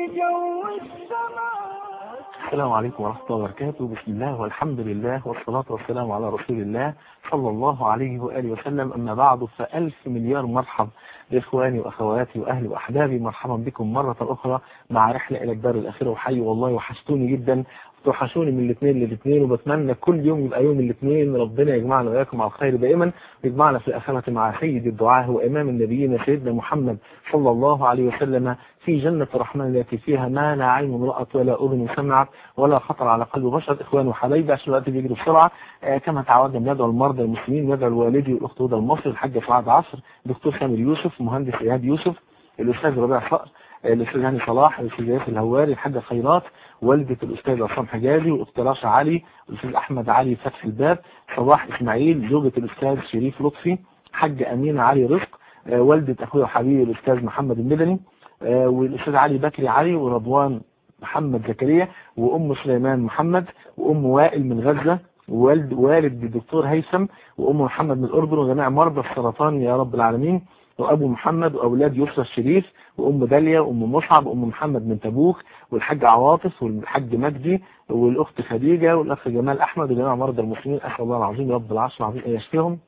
جو السماء السلام عليكم ورحمة الله وبركاته بسم الله والحمد لله والصلاة والسلام على رسول الله صلى الله عليه وآله وسلم أما بعد فألف مليار مرحب بإخواني وأخواتي وأهلي وأحبابي مرحبا بكم مرة أخرى مع رحلة إلى الدار الأخيرة وحي والله وحشتوني جدا توحشوني من الاثنين للاثنين وبتمنى كل يوم يبقى يوم الاثنين ربنا يجمعنا وإياكم على الخير دائما ويجمعنا في الآخرة مع سيد الدعاء وإمام النبيين سيدنا محمد صلى الله عليه وسلم في جنة الرحمن التي فيها ما لا عين رأت ولا أذن سمعت ولا خطر على قلب بشر إخوان وحبايبي عشان الوقت بيجري بسرعة آه كما تعودنا بندعو المرضى المسلمين ندعو الوالدي والأخت هدى المصري الحاج سعاد عصر دكتور سامر يوسف مهندس إيهاب يوسف الأستاذ ربيع صقر الأستاذ هاني صلاح الأستاذ ياسر الهواري الحاجة خيرات والدة الأستاذ عصام حجازي والأستاذ راشا علي الأستاذ أحمد علي فتح الباب صباح إسماعيل زوجة الأستاذ شريف لطفي حاج أمينة علي رزق آه والدة أخويا وحبيبي الأستاذ محمد المدني آه والأستاذ علي بكري علي ورضوان محمد زكريا وأم سليمان محمد وأم وائل من غزة ووالد والد الدكتور هيثم وأم محمد من الأردن وجميع مرضى السرطان يا رب العالمين وأبو محمد وأولاد يسرى الشريف وأم داليا وأم مصعب وأم محمد من تبوك والحاج عواطف والحاج مجدي والأخت خديجة والأخ جمال أحمد وجميع مرضى المسلمين أسأل الله العظيم رب العرش العظيم أن يشفيهم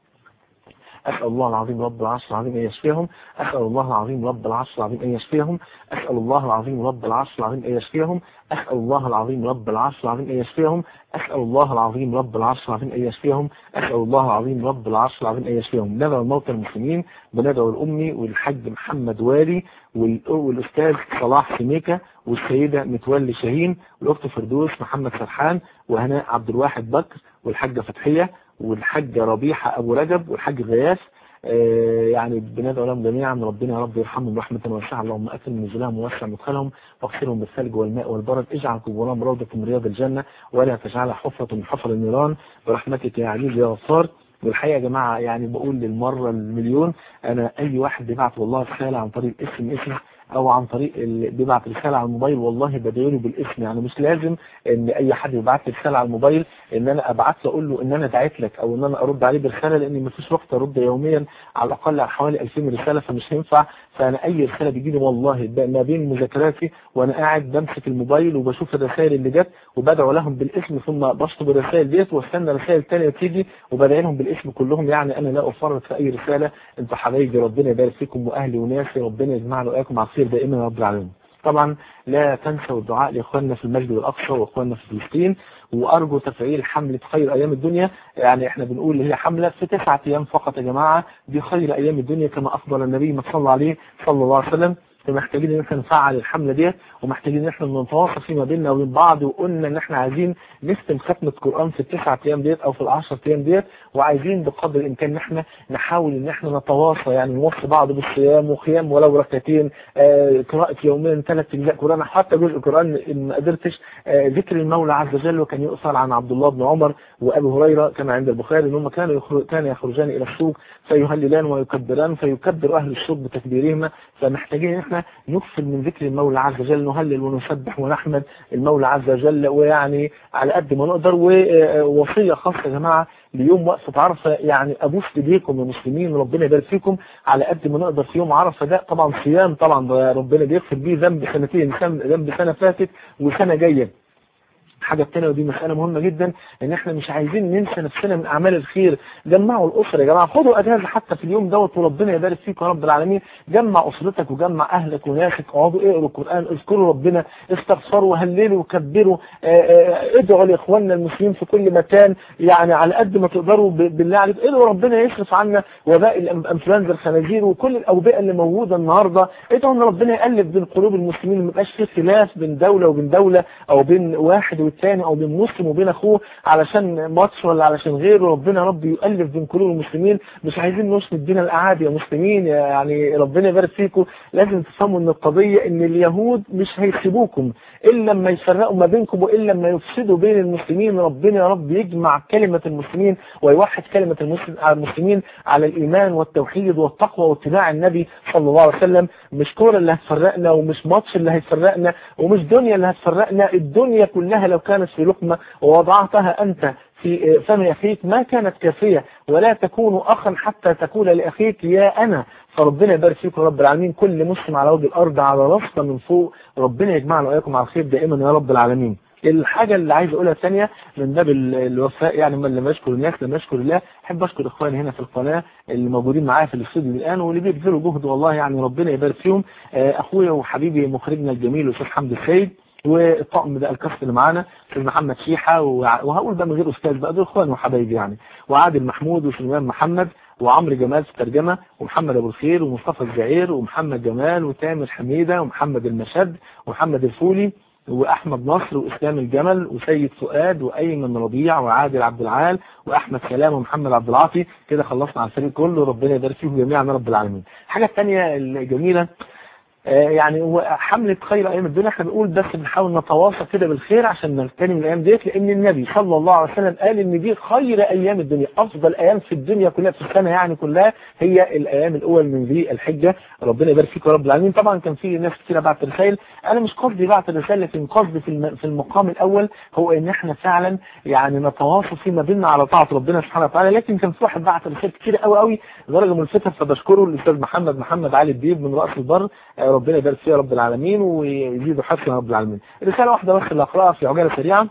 أسأل الله العظيم رب العرش العظيم أن يشفيهم أسأل الله العظيم رب العرش العظيم أن يشفيهم أسأل الله العظيم رب العرش العظيم أن يشفيهم أسأل الله العظيم رب العرش العظيم أن يشفيهم أسأل الله العظيم رب العرش العظيم أن يشفيهم أسأل الله العظيم رب العرش العظيم أن يشفيهم ندعو الموتى المسلمين بندعو الأمي والحاج محمد والي والأستاذ صلاح سميكة والسيدة متولي شاهين والأخت فردوس محمد سرحان وهناء عبد الواحد بكر والحاجة فتحية والحاجة ربيحة أبو رجب والحاج غياث آه يعني بندعو لهم جميعا ربنا يا رب يرحمهم رحمة واسعة اللهم أكرم نزلهم ووسع مدخلهم واغسلهم بالثلج والماء والبرد اجعل قبورهم روضة من رياض الجنة ولا تجعلها حفرة من حفر النيران برحمتك يا عزيز يا غفار والحقيقة يا جماعة يعني بقول للمرة المليون أنا أي واحد بيبعت والله رسالة عن طريق اسم اسم او عن طريق اللي بيبعت رسالة على الموبايل والله بدعيله بالاسم يعني مش لازم ان اي حد يبعت لي رسالة على الموبايل ان انا ابعت له اقول له ان انا دعيت لك او ان انا ارد عليه برسالة لان مفيش وقت ارد يوميا على الاقل على حوالي 2000 رسالة فمش هينفع فانا اي رسالة بيجي لي والله ما بين مذاكراتي وانا قاعد بمسك الموبايل وبشوف الرسائل اللي جت وبدعو لهم بالاسم ثم بشطب الرسائل ديت واستنى رسائل ثانيه تيجي وبدعي لهم بالاسم كلهم يعني انا لا افرط في اي رسالة انتوا حبايبي ربنا يبارك فيكم واهلي وناسي ربنا يجمعنا واياكم على خير دائما يا رب العالمين طبعا لا تنسوا الدعاء لاخواننا في المسجد الاقصى واخواننا في فلسطين وارجو تفعيل حملة خير ايام الدنيا يعني احنا بنقول هي حملة في تسعة ايام فقط يا جماعة دي خير ايام الدنيا كما افضل النبي ما صلى عليه صلى الله عليه وسلم فمحتاجين ان احنا نفعل الحملة ديت ومحتاجين ان احنا نتواصل فيما بيننا وبين بعض وقلنا ان احنا عايزين نختم ختمة قرآن في التسعة ايام ديت او في العشر ايام ديت وعايزين بقدر الامكان ان احنا نحاول ان احنا نتواصل يعني نوصي بعض بالصيام وقيام ولو ركعتين آه قراءة يومين ثلاث اجزاء قرآن حتى جزء قرآن ان ما قدرتش آه ذكر المولى عز وجل وكان يؤثر عن عبد الله بن عمر وابي هريرة كما عند البخاري ان هم كانوا يخرج كان يخرجان الى السوق فيهللان ويكبران فيكبر اهل السوق بتكبيرهما فمحتاجين ان احنا نكفل من ذكر المولى عز وجل نهلل ونسبح ونحمد المولى عز وجل ويعني على قد ما نقدر ووصية خاصة يا جماعة ليوم وقفة عرفة يعني أبوس إيديكم يا مسلمين ربنا يبارك فيكم على قد ما نقدر في يوم عرفة ده طبعا صيام طبعا ربنا بيغفر بيه ذنب سنتين ذنب سنة فاتت وسنة جاية الحاجة الثانية ودي مسألة مهمة جدا ان احنا مش عايزين ننسى نفسنا من اعمال الخير جمعوا الاسرة يا جماعة خدوا اجازة حتى في اليوم دوت وربنا يبارك فيكم يا رب العالمين جمع اسرتك وجمع اهلك وناسك اقعدوا اقروا القرآن اذكروا ربنا استغفروا وهللوا وكبروا ادعوا لاخواننا المسلمين في كل مكان يعني على قد ما تقدروا بالله عليك ادعوا ربنا يصرف عنا وباء الانفلونزا الخنازير وكل الاوبئة اللي موجودة النهاردة ادعوا ان ربنا يقلب بين قلوب المسلمين ما يبقاش في خلاف بين دولة وبين دولة او بين واحد والتاني او بين مسلم وبين اخوه علشان ماتش ولا علشان غيره ربنا رب يؤلف بين قلوب المسلمين مش عايزين نشمت بين الاعادي يا مسلمين يعني ربنا يبارك فيكم لازم تفهموا ان القضية ان اليهود مش هيسيبوكم الا لما يفرقوا ما بينكم والا لما يفسدوا بين المسلمين ربنا يا رب يجمع كلمة المسلمين ويوحد كلمة المسلمين على الايمان والتوحيد والتقوى واتباع النبي صلى الله عليه وسلم مش كورة اللي هتفرقنا ومش ماتش اللي هيفرقنا ومش دنيا اللي هتفرقنا الدنيا كلها لو كانت في لقمة ووضعتها أنت في فم أخيك ما كانت كافية ولا تكون أخا حتى تقول لأخيك يا أنا فربنا يبارك فيكم رب العالمين كل مسلم على وجه الأرض على راسنا من فوق ربنا يجمعنا وإياكم على الخير دائما يا رب العالمين الحاجة اللي عايز اقولها الثانية من باب الوفاء يعني من لما يشكر الناس لما يشكر الله احب اشكر اخواني هنا في القناة اللي موجودين معايا في الاستوديو الان واللي بيبذلوا جهد والله يعني ربنا يبارك فيهم اخويا وحبيبي مخرجنا الجميل الاستاذ حمد السيد والطقم ده الكاست اللي معانا استاذ محمد شيحة وهقول بقى من غير استاذ بقى دول اخواني وحبايبي يعني وعادل محمود وسليمان محمد وعمرو جمال في الترجمة ومحمد ابو الخير ومصطفى الزعير ومحمد جمال وتامر حميدة ومحمد المشد ومحمد الفولي واحمد نصر واسلام الجمل وسيد فؤاد وايمن ربيع وعادل عبد العال واحمد سلام ومحمد عبد العاطي كده خلصنا على الفريق كله ربنا يبارك فيهم جميعا يا رب العالمين الحاجه الثانيه الجميله يعني هو حملة خير أيام الدنيا احنا بنقول بس بنحاول نتواصل كده بالخير عشان نغتنم الأيام ديت لأن النبي صلى الله عليه وسلم قال إن دي خير أيام الدنيا أفضل أيام في الدنيا كلها في السنة يعني كلها هي الأيام الأول من ذي الحجة ربنا يبارك فيك يا رب العالمين طبعا كان في ناس كتير بعت رسائل أنا مش قصدي بعت رسائل لكن قصدي في في المقام الأول هو إن احنا فعلا يعني نتواصل فيما بيننا على طاعة ربنا سبحانه وتعالى لكن كان في واحد بعت رسائل كتير قوي قوي درجة ملفتة فبشكره الأستاذ محمد محمد علي الديب من رأس البر ربنا يبارك فيه يا رب العالمين ويزيدوا حسن رب العالمين رسالة واحدة بس اللي اقراها في عجالة سريعة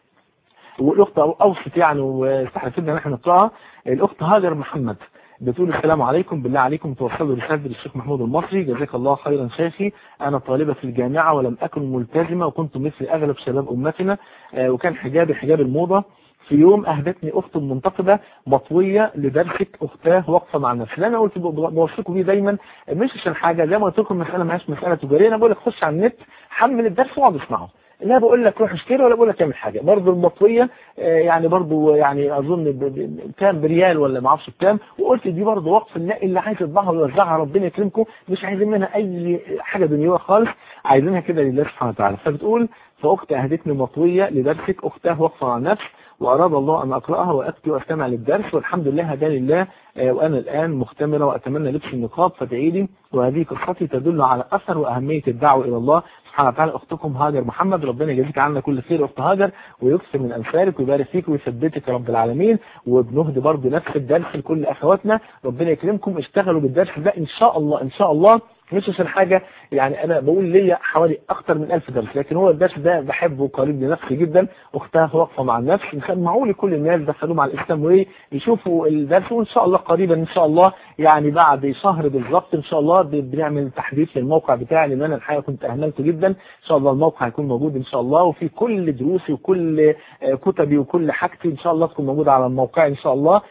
والاخت اوصت يعني واستحلفنا ان احنا نقراها الاخت هاجر محمد بتقول السلام عليكم بالله عليكم توصلوا رسالة للشيخ محمود المصري جزاك الله خيرا شيخي انا طالبة في الجامعة ولم اكن ملتزمة وكنت مثل اغلب شباب امتنا وكان حجابي حجاب الموضة في يوم اهدتني اخت منتقبة مطوية لدرسك اختاه واقفة مع نفسي انا قلت بوصيكم بيه دايما مش عشان حاجة زي ما قلت لكم المسألة ماهيش مسألة تجارية انا بقول لك خش على النت حمل الدرس واقعد اسمعه لا بقول لك روح اشتري ولا بقول لك اعمل حاجة برضه المطوية يعني برضه يعني اظن كام بريال ولا ما اعرفش بكام وقلت دي برضه وقف النقي اللي عايز يطبعها ويوزعها ربنا يكرمكم مش عايزين منها اي حاجة دنيوية خالص عايزينها كده لله سبحانه وتعالى فبتقول فاختي اهدتني مطوية لدرسك اختاه واقفة مع نفس وأراد الله أن أقرأها وأبكي وأستمع للدرس والحمد لله هداني الله وأنا الآن مختمرة وأتمنى لبس النقاب فادعي لي وهذه قصتي تدل على أثر وأهمية الدعوة إلى الله سبحانه وتعالى أختكم هاجر محمد ربنا يجزيك عنا كل خير أخت هاجر ويكثر من أمثالك ويبارك فيك ويثبتك يا رب العالمين وبنهدي برضه نفس الدرس لكل أخواتنا ربنا يكرمكم اشتغلوا بالدرس ده إن شاء الله إن شاء الله مش عشان حاجة يعني انا بقول ليا حوالي اكتر من الف درس لكن هو الدرس ده بحبه وقريب لنفسي جدا اختها واقفة مع النفس سمعوا لي كل الناس دخلوهم على الاسلام وايه يشوفوا الدرس وان شاء الله قريبا ان شاء الله يعني بعد شهر بالظبط ان شاء الله بنعمل تحديث للموقع بتاعي لان انا الحقيقة كنت اهملته جدا ان شاء الله الموقع هيكون موجود ان شاء الله وفي كل دروسي وكل كتبي وكل حاجتي ان شاء الله تكون موجودة على الموقع ان شاء الله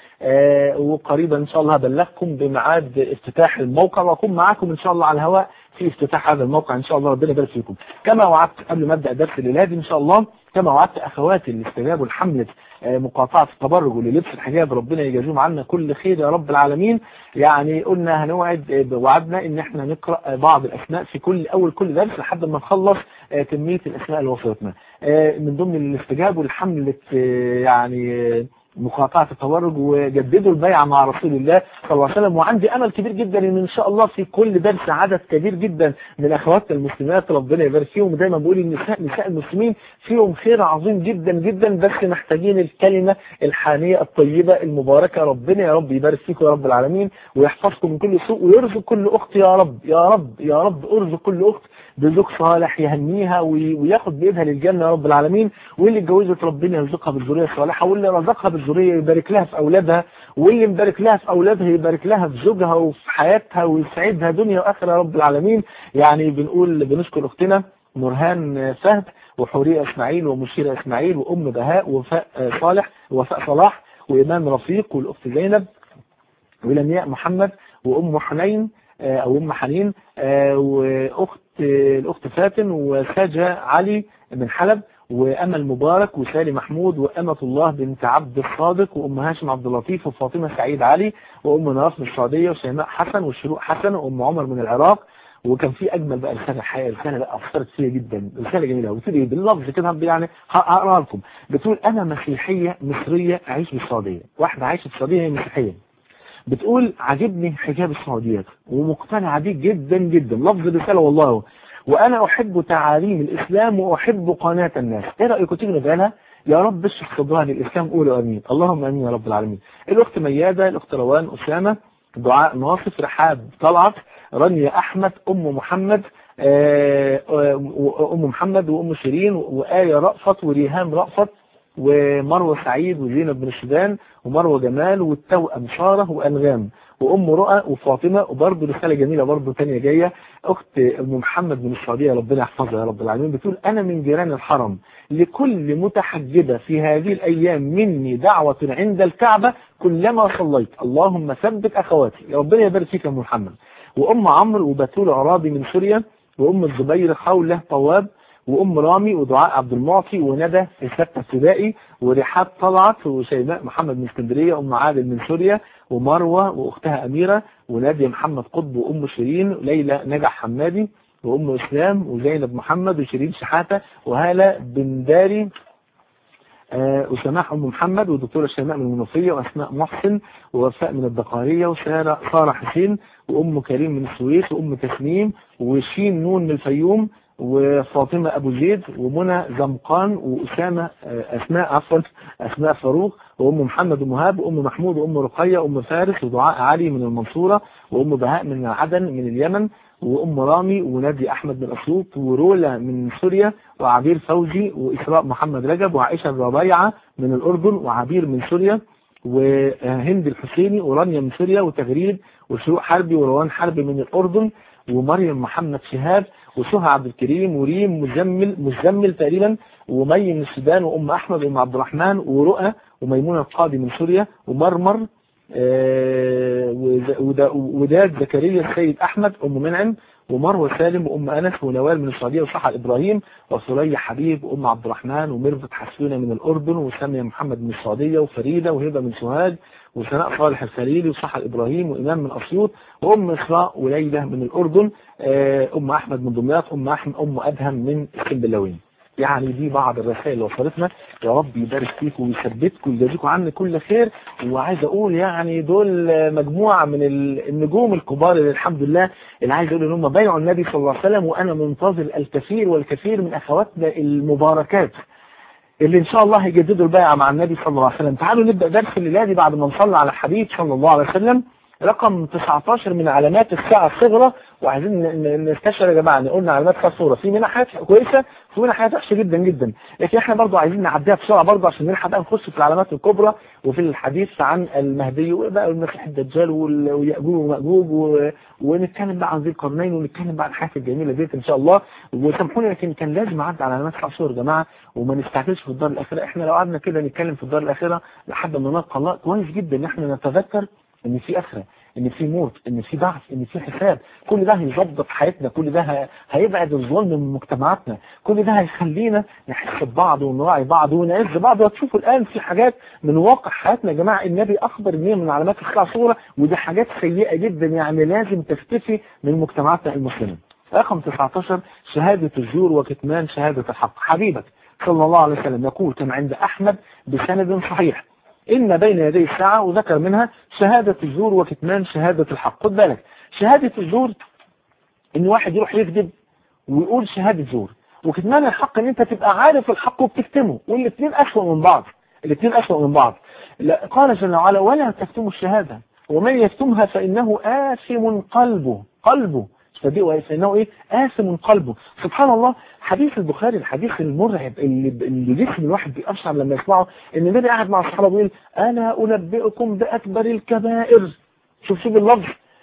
وقريبا ان شاء الله هبلغكم بميعاد افتتاح الموقع واكون معاكم ان شاء الله على الهواء في افتتاح هذا الموقع ان شاء الله ربنا يبارك فيكم كما وعدت قبل ما ابدا درس الليله ان شاء الله كما وعدت اخواتي اللي استجابوا لحمله مقاطعه التبرج وللبس الحجاب ربنا يجازيهم عنا كل خير يا رب العالمين يعني قلنا هنوعد وعدنا ان احنا نقرا بعض الاسماء في كل اول كل درس لحد ما نخلص كميه الاسماء اللي وصلتنا من ضمن اللي استجابوا لحمله يعني مقاطعة التبرج وجددوا البيعة مع رسول الله صلى الله عليه وسلم وعندي أمل كبير جدا إن إن شاء الله في كل درس عدد كبير جدا من أخواتنا المسلمات ربنا يبارك فيهم ودايما بقول النساء نساء المسلمين فيهم خير عظيم جدا جدا بس محتاجين الكلمة الحانية الطيبة المباركة ربنا يا رب يبارك فيكم يا رب العالمين ويحفظكم من كل سوء ويرزق كل أخت يا رب يا رب يا رب ارزق كل أخت بزوج صالح يهنيها وياخد بإيدها للجنة يا رب العالمين واللي اتجوزت ربنا يرزقها بالذرية الصالحة واللي رزقها بالذرية يبارك لها في أولادها واللي مبارك لها في أولادها يبارك لها في زوجها وفي حياتها ويسعدها دنيا وآخرة يا رب العالمين يعني بنقول بنشكر أختنا نورهان فهد وحورية إسماعيل ومشيرة إسماعيل وأم بهاء ووفاء صالح ووفاء صلاح وإمام رفيق والأخت زينب ولمياء محمد وأم حنين أو أم حنين وأخت الأخت فاتن وساجة علي من حلب وأمل مبارك وسالي محمود وأمة الله بنت عبد الصادق وأم هاشم عبد اللطيف وفاطمة سعيد علي وأم نواف من السعودية وشيماء حسن والشروق حسن وأم عمر من العراق وكان في أجمل بقى رسالة الحقيقة رسالة بقى أثرت فيا جدا رسالة جميلة وبتقول باللفظ كده يعني هقراها لكم بتقول أنا مسيحية مصرية أعيش بالسعودية واحدة عايشة في السعودية هي مسيحية بتقول عجبني حجاب السعوديات ومقتنعة بيه جدا جدا لفظ الرسالة والله وأنا أحب تعاليم الإسلام وأحب قناة الناس إيه رأيكم تيجي نبقى يا رب اشرح صدرها للإسلام قولوا أمين اللهم أمين يا رب العالمين الأخت ميادة الأخت روان أسامة دعاء ناصف رحاب طلعت رانيا أحمد أم محمد آه، آه، أم محمد وأم شيرين وآية رأفت وريهام رأفت ومروة سعيد وزينب بن السودان ومروة جمال والتوأم سارة وأنغام وأم رؤى وفاطمة وبرضه رسالة جميلة برضه تانية جاية أخت أم محمد من السعودية ربنا يحفظها يا رب العالمين بتقول أنا من جيران الحرم لكل متحجبة في هذه الأيام مني دعوة عند الكعبة كلما صليت اللهم ثبت أخواتي يا ربنا يبارك فيك يا أم محمد وأم عمرو وبتول عرابي من سوريا وأم الزبير خولة طواب وأم رامي ودعاء عبد المعطي وندى الستة ابتدائي ورحاب طلعت وشيماء محمد من اسكندرية أم عادل من سوريا ومروة وأختها أميرة ونادية محمد قطب وأم شيرين ليلى نجح حمادي وأم إسلام وزينب محمد وشيرين شحاتة وهالة بن داري آه، وسماح أم محمد ودكتورة شيماء من المنوفية وأسماء محسن ووفاء من الدقارية وسارة سارة حسين وأم كريم من السويس وأم تسنيم وشين نون من الفيوم وفاطمة أبو زيد ومنى زمقان وأسامة آه، أسماء عفوا أسماء فاروق وأم محمد ومهاب وأم محمود وأم رقية وأم فارس ودعاء علي من المنصورة وأم بهاء من عدن من اليمن وأم رامي ونادي أحمد من أسيوط ورولا من سوريا وعبير فوزي وإسراء محمد رجب وعائشة الربيعة من الأردن وعبير من سوريا وهند الحسيني ورانيا من سوريا وتغريد وشروق حربي وروان حربي من الأردن ومريم محمد شهاب وسهى عبد الكريم وريم مزمل مزمل تقريبا ومي من السودان وأم أحمد وأم عبد الرحمن ورؤى وميمونة القاضي من سوريا ومرمر آه، ودا- وداد زكريا السيد أحمد أم منعم ومروة سالم وأم أنس ونوال من السعودية وصحى إبراهيم وسرية حبيب وأم عبد الرحمن وميرفت حسونة من الأردن وسامية محمد من السعودية وفريدة وهبة من سوهاج وسناء صالح الخليلي وصحى إبراهيم وإمام من أسيوط وأم إسراء وليلى من الأردن آه، أم أحمد من دمياط أم أحمد أم أدهم من اسكندلاوين يعني دي بعض الرسائل اللي وصلتنا يا رب يبارك فيكم ويثبتكم ويجازيكم عني كل خير وعايز اقول يعني دول مجموعه من ال- النجوم الكبار اللي الحمد لله اللي عايز اقول ان هم بايعوا النبي صلى الله عليه وسلم وانا منتظر الكثير والكثير من اخواتنا المباركات اللي ان شاء الله هيجددوا البيعه مع النبي صلى الله عليه وسلم تعالوا نبدا درس الليله دي بعد ما نصلي على الحبيب صلى الله عليه وسلم رقم 19 من علامات الساعة الصغرى وعايزين ن- ن- نستشعر يا جماعة ان قلنا علامات الساعة الصغرى في منها حاجات كويسة في منها حاجات وحشة جدا جدا لكن احنا برضو عايزين نعديها بسرعة برضو عشان نلحق بقى نخش في العلامات الكبرى وفي الحديث عن المهدي وبقى المسيح الدجال وال- ويأجوج ومأجوج و- ونتكلم بقى عن ذي القرنين ونتكلم بقى عن الحاجات الجميلة ديت ان شاء الله وسامحوني لكن كان لازم اعدي على علامات الساعة الصغرى يا جماعة وما نستعجلش في الدار الآخرة احنا لو قعدنا كده نتكلم في الدار الآخرة لحد ما نلقى الله كويس جدا ان احنا نتذكر ان في آخرة ان في موت ان في بعث ان في حساب كل ده هيظبط حياتنا كل ده ه- هيبعد الظلم من مجتمعاتنا كل ده هيخلينا نحس ببعض ونراعي بعض ونعز بعض وتشوفوا الان في حاجات من واقع حياتنا يا جماعه النبي اخبر ان هي من علامات الساعه الصغرى ودي حاجات سيئه جدا يعني لازم تختفي من مجتمعاتنا المسلمه رقم 19 شهاده الزور وكتمان شهاده الحق حبيبك صلى الله عليه وسلم يقول كما عند احمد بسند صحيح إن بين يدي الساعة وذكر منها شهادة الزور وكتمان شهادة الحق خد بالك شهادة الزور إن واحد يروح يكذب ويقول شهادة زور وكتمان الحق إن أنت تبقى عارف الحق وبتكتمه والاثنين أسوأ من بعض الاثنين أسوأ من بعض لا قال جل وعلا ولا تكتموا الشهادة ومن يكتمها فإنه آثم قلبه قلبه فدي فإنه إيه آثم قلبه سبحان الله حديث البخاري الحديث المرعب اللي, اللي جسم الواحد بيقشعر لما يسمعه ان النبي قاعد مع الصحابه بيقول الا انبئكم باكبر الكبائر شوف شوف اللفظ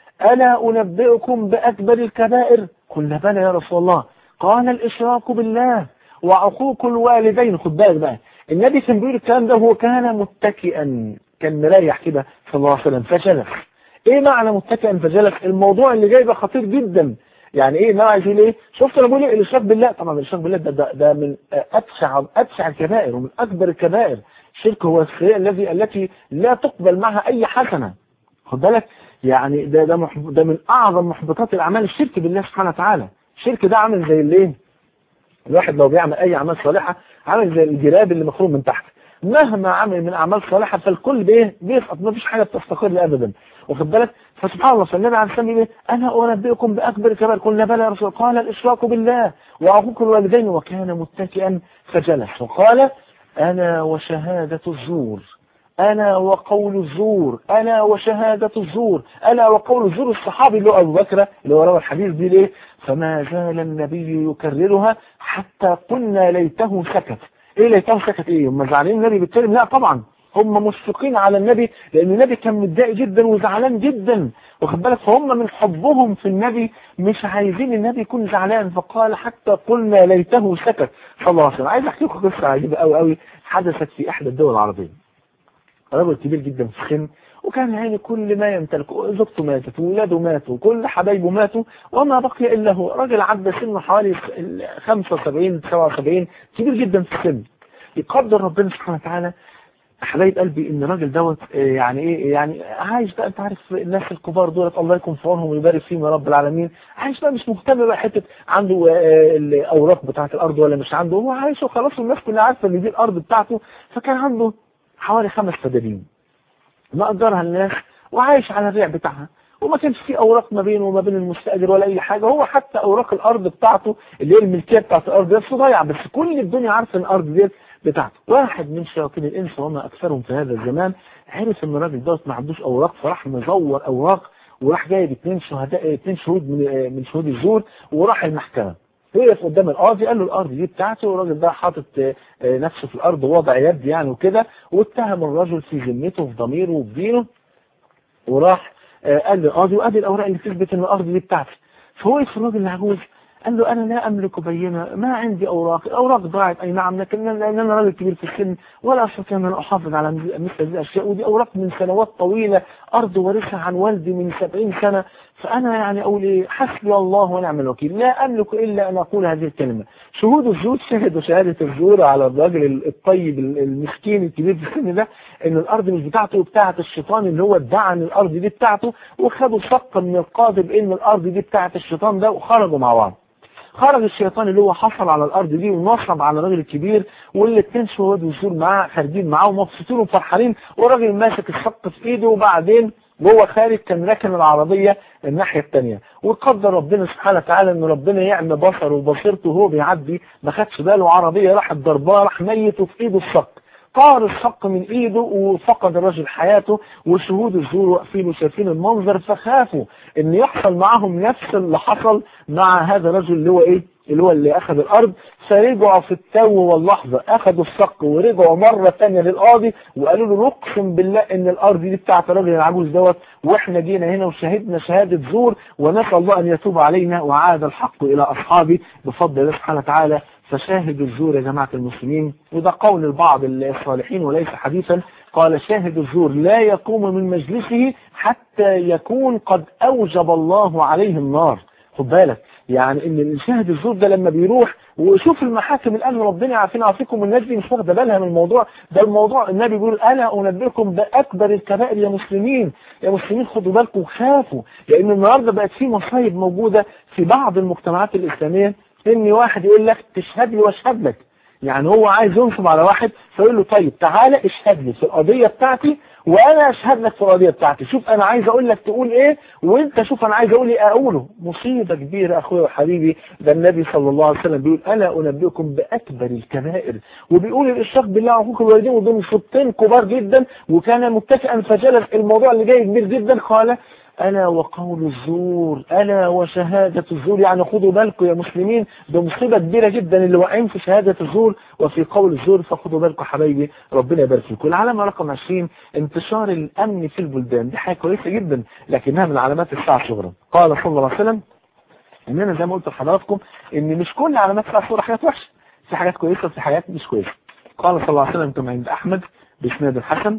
الا انبئكم باكبر الكبائر قلنا بلى يا رسول الله قال الاشراك بالله وعقوق الوالدين خد بالك بقى النبي كان بيقول الكلام ده وهو كان متكئا كان مريح كده صلى الله عليه وسلم فجلس ايه معنى متكئا فجلس الموضوع اللي جاي ده خطير جدا يعني ايه ما عايز يقول ايه شفت انا بقول ايه الاشراك بالله طبعا الاشراك بالله ده, ده, ده من ابشع ابشع الكبائر ومن اكبر الكبائر الشرك هو الشيء الذي التي لا تقبل معها اي حسنه خد بالك يعني ده ده, محب ده من اعظم محبطات الاعمال الشرك بالله سبحانه وتعالى الشرك ده عامل زي الايه الواحد لو بيعمل اي اعمال صالحه عامل زي الجراب اللي مخروم من تحت مهما عمل من اعمال صالحه فالكل بايه بيسقط ما فيش حاجه بتستقر ابدا واخد بالك فسبحان الله فالنبي عليه الصلاه والسلام انا انبئكم باكبر الكبائر قلنا بلى يا رسول الله قال الاشراك بالله وعقوق الوالدين وكان متكئا فجلس وقال أنا وشهادة الزور أنا وقول الزور أنا وشهادة الزور أنا وقول الزور الصحابي اللي هو أبو بكر اللي هو روى الحديث دي ليه فما زال النبي يكررها حتى قلنا ليته سكت إيه ليته سكت إيه هم زعلانين النبي بيتكلم لا طبعا هم مشفقين على النبي لأن النبي كان متضايق جدا وزعلان جدا واخد بالك فهم من حبهم في النبي مش عايزين النبي يكون زعلان فقال حتى قلنا ليته سكت صلى الله عليه وسلم عايز احكي لكم قصه عجيبه قوي قوي حدثت في احدى الدول العربيه رجل كبير جدا في السن وكان يعني كل ما يمتلك زوجته ماتت وولاده ماتوا وكل حبايبه ماتوا وما بقي الا هو راجل عدى سنه حوالي 75 77 كبير جدا في السن يقدر ربنا سبحانه وتعالى حبايب قلبي ان الراجل دوت يعني ايه يعني عايش بقى انت عارف الناس الكبار دولت الله يكون في عونهم ويبارك فيهم يا رب العالمين عايش بقى مش مهتم بقى حته عنده الاوراق بتاعه الارض ولا مش عنده هو عايش وخلاص والناس كلها عارفه ان دي الارض بتاعته فكان عنده حوالي خمس فدادين مأجرها الناس وعايش على الريع بتاعها وما كانش في اوراق ما بينه وما بين المستاجر ولا اي حاجه هو حتى اوراق الارض بتاعته اللي هي الملكيه بتاعت الارض دي ضايعه بس كل الدنيا عارفه ان الارض دي بتاعته واحد من شياطين الانس وما اكثرهم في هذا الزمان عرف ان الراجل دوت ما عندوش اوراق فراح مزور اوراق وراح جايب اثنين شهداء اثنين شهود من من شهود الزور وراح المحكمه وقف قدام القاضي قال له الارض دي بتاعتي والراجل ده حاطط نفسه في الارض ووضع يد يعني وكده واتهم الرجل في ذمته في ضميره وفي دينه وراح قال للقاضي وادي الاوراق اللي تثبت ان الارض دي بتاعتي فوقف الراجل العجوز قال له انا لا املك بينه ما عندي اوراق الاوراق ضاعت اي نعم لكن لان انا راجل كبير في السن ولا استطيع ان احافظ على مثل هذه الاشياء ودي اوراق من سنوات طويله ارض وارثها عن والدي من 70 سنه فانا يعني اقول ايه حسبي الله ونعم الوكيل لا املك الا ان اقول هذه الكلمه شهود الزور شهدوا شهاده الزور على الراجل الطيب المسكين الكبير في السن ده ان الارض مش بتاعته وبتاعه الشيطان اللي هو ادعى ان الارض دي بتاعته وخدوا شقه من القاضي بان الارض دي بتاعه الشيطان ده وخرجوا مع بعض خرج الشيطان اللي هو حصل على الارض دي ونصب على الراجل الكبير والاثنين شهود وزور معاه خارجين معاه ومبسوطين وفرحانين والراجل ماسك الشق في ايده وبعدين وهو خارج كان راكن العربية الناحية الثانية وقدر ربنا سبحانه وتعالى ان ربنا يعمى بصره وبصيرته وهو بيعدي ما خدش باله عربية راحت ضرباه راح ميت وفي ايده الشق طار الشق من ايده وفقد الرجل حياته وشهود الزور واقفين وشايفين المنظر فخافوا ان يحصل معهم نفس اللي حصل مع هذا الرجل اللي هو ايه اللي هو اللي اخذ الارض فرجعوا في التو واللحظة اخذوا الشق ورجعوا مرة ثانيه للقاضي وقالوا له نقسم بالله ان الارض دي بتاعت الراجل العجوز دوت واحنا جينا هنا وشهدنا شهادة زور ونسأل الله ان يتوب علينا وعاد الحق الى اصحابه بفضل الله سبحانه وتعالى فشاهد الزور يا جماعة المسلمين وده قول البعض الصالحين وليس حديثا قال شاهد الزور لا يقوم من مجلسه حتى يكون قد أوجب الله عليه النار خد بالك يعني ان شاهد الزور ده لما بيروح وشوف المحاكم الان ربنا يعافينا ويعافيكم الناس دي مش واخده بالها من الموضوع ده الموضوع النبي بيقول الا انبئكم باكبر الكبائر يا مسلمين يا مسلمين خدوا بالكم خافوا لان النهارده بقت في مصايب موجوده في بعض المجتمعات الاسلاميه ان واحد يقول لك تشهد لي واشهد لك يعني هو عايز ينصب على واحد فيقول له طيب تعالى اشهد لي في القضية بتاعتي وانا اشهد لك في القضية بتاعتي شوف انا عايز اقول لك تقول ايه وانت شوف انا عايز اقول ايه اقوله مصيبة كبيرة اخويا وحبيبي ده النبي صلى الله عليه وسلم بيقول الا انبئكم باكبر الكبائر وبيقول الاشراك بالله وحقوق الوالدين ودول صوتين كبار جدا وكان متكئا فجلس الموضوع اللي جاي كبير جدا قال ألا وقول الزور ألا وشهادة الزور يعني خدوا بالكم يا مسلمين ده مصيبة كبيرة جدا اللي واقعين في شهادة الزور وفي قول الزور فخدوا بالكم حبايبي ربنا يبارك فيكم العلامة رقم 20 انتشار الأمن في البلدان دي حاجة كويسة جدا لكنها من علامات الساعة الصغرى قال صلى الله عليه وسلم إن أنا زي ما قلت لحضراتكم إن مش كل علامات الساعة الصغرى حاجات وحشة في حاجات كويسة وفي حاجات مش كويسة قال صلى الله عليه وسلم كما عند أحمد بإسناد الحسن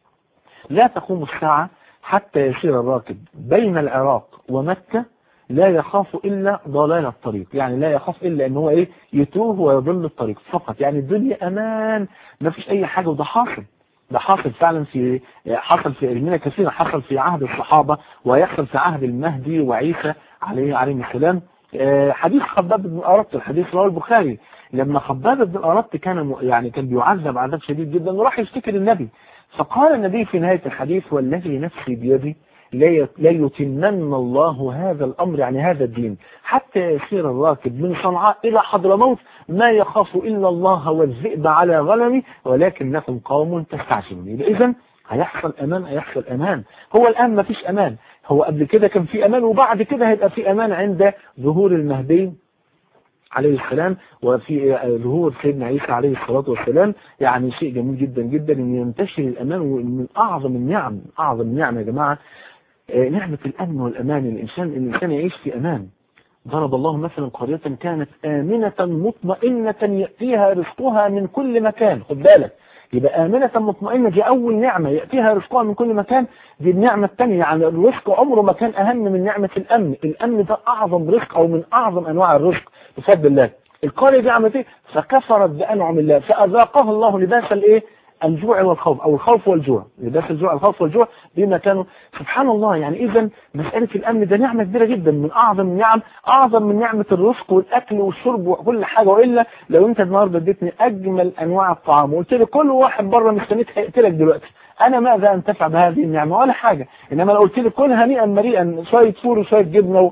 لا تقوم الساعة حتى يسير الراكب بين العراق ومكة لا يخاف إلا ضلال الطريق يعني لا يخاف إلا أن هو إيه يتوه ويضل الطريق فقط يعني الدنيا أمان ما فيش أي حاجة وده حاصل ده حاصل فعلا في حصل في علمنا كثيرا حصل في عهد الصحابة ويحصل في عهد المهدي وعيسى عليه عليه السلام حديث خباب بن أرط الحديث رواه البخاري لما خباب بن أرط كان يعني كان بيعذب عذاب شديد جدا وراح يشتكي للنبي فقال النبي في نهاية الحديث والذي نفسي بيدي لا لا يتمن الله هذا الأمر يعني هذا الدين حتى يسير الراكب من صنعاء إلى حضرموت ما يخاف إلا الله والذئب على غنمه ولكنكم قوم تستعجلون إذا هيحصل أمان هيحصل أمان هو الآن ما فيش أمان هو قبل كده كان في أمان وبعد كده هيبقى في أمان عند ظهور المهدي عليه السلام وفي ظهور سيدنا عيسى عليه الصلاة والسلام يعني شيء جميل جدا جدا ان ينتشر الأمان ومن أعظم النعم أعظم النعم يا جماعة نعمة الأمن والأمان الإنسان الإنسان يعيش في أمان ضرب الله مثلا قرية كانت آمنة مطمئنة يأتيها رزقها من كل مكان خد بالك يبقى آمنة مطمئنة دي أول نعمة يأتيها رزقها من كل مكان دي النعمة الثانية يعني الرزق عمره ما كان أهم من نعمة الأمن الأمن ده أعظم رزق أو من أعظم أنواع الرزق بفضل الله القرية دي عملت ايه فكفرت بأنعم الله فأذاقها الله لباس الايه الجوع والخوف او الخوف والجوع لباس الجوع الخوف والجوع بما كانوا سبحان الله يعني اذا مسألة الامن ده نعمة كبيرة جدا من اعظم النعم اعظم من نعمة الرزق والاكل والشرب وكل حاجة والا لو انت النهاردة اديتني اجمل انواع الطعام وقلت لي كل واحد بره مستنيك هيقتلك دلوقتي انا ماذا انتفع بهذه النعمة ولا حاجة انما لو قلت لي كل هنيئا مريئا شوية فول وشوية جبنة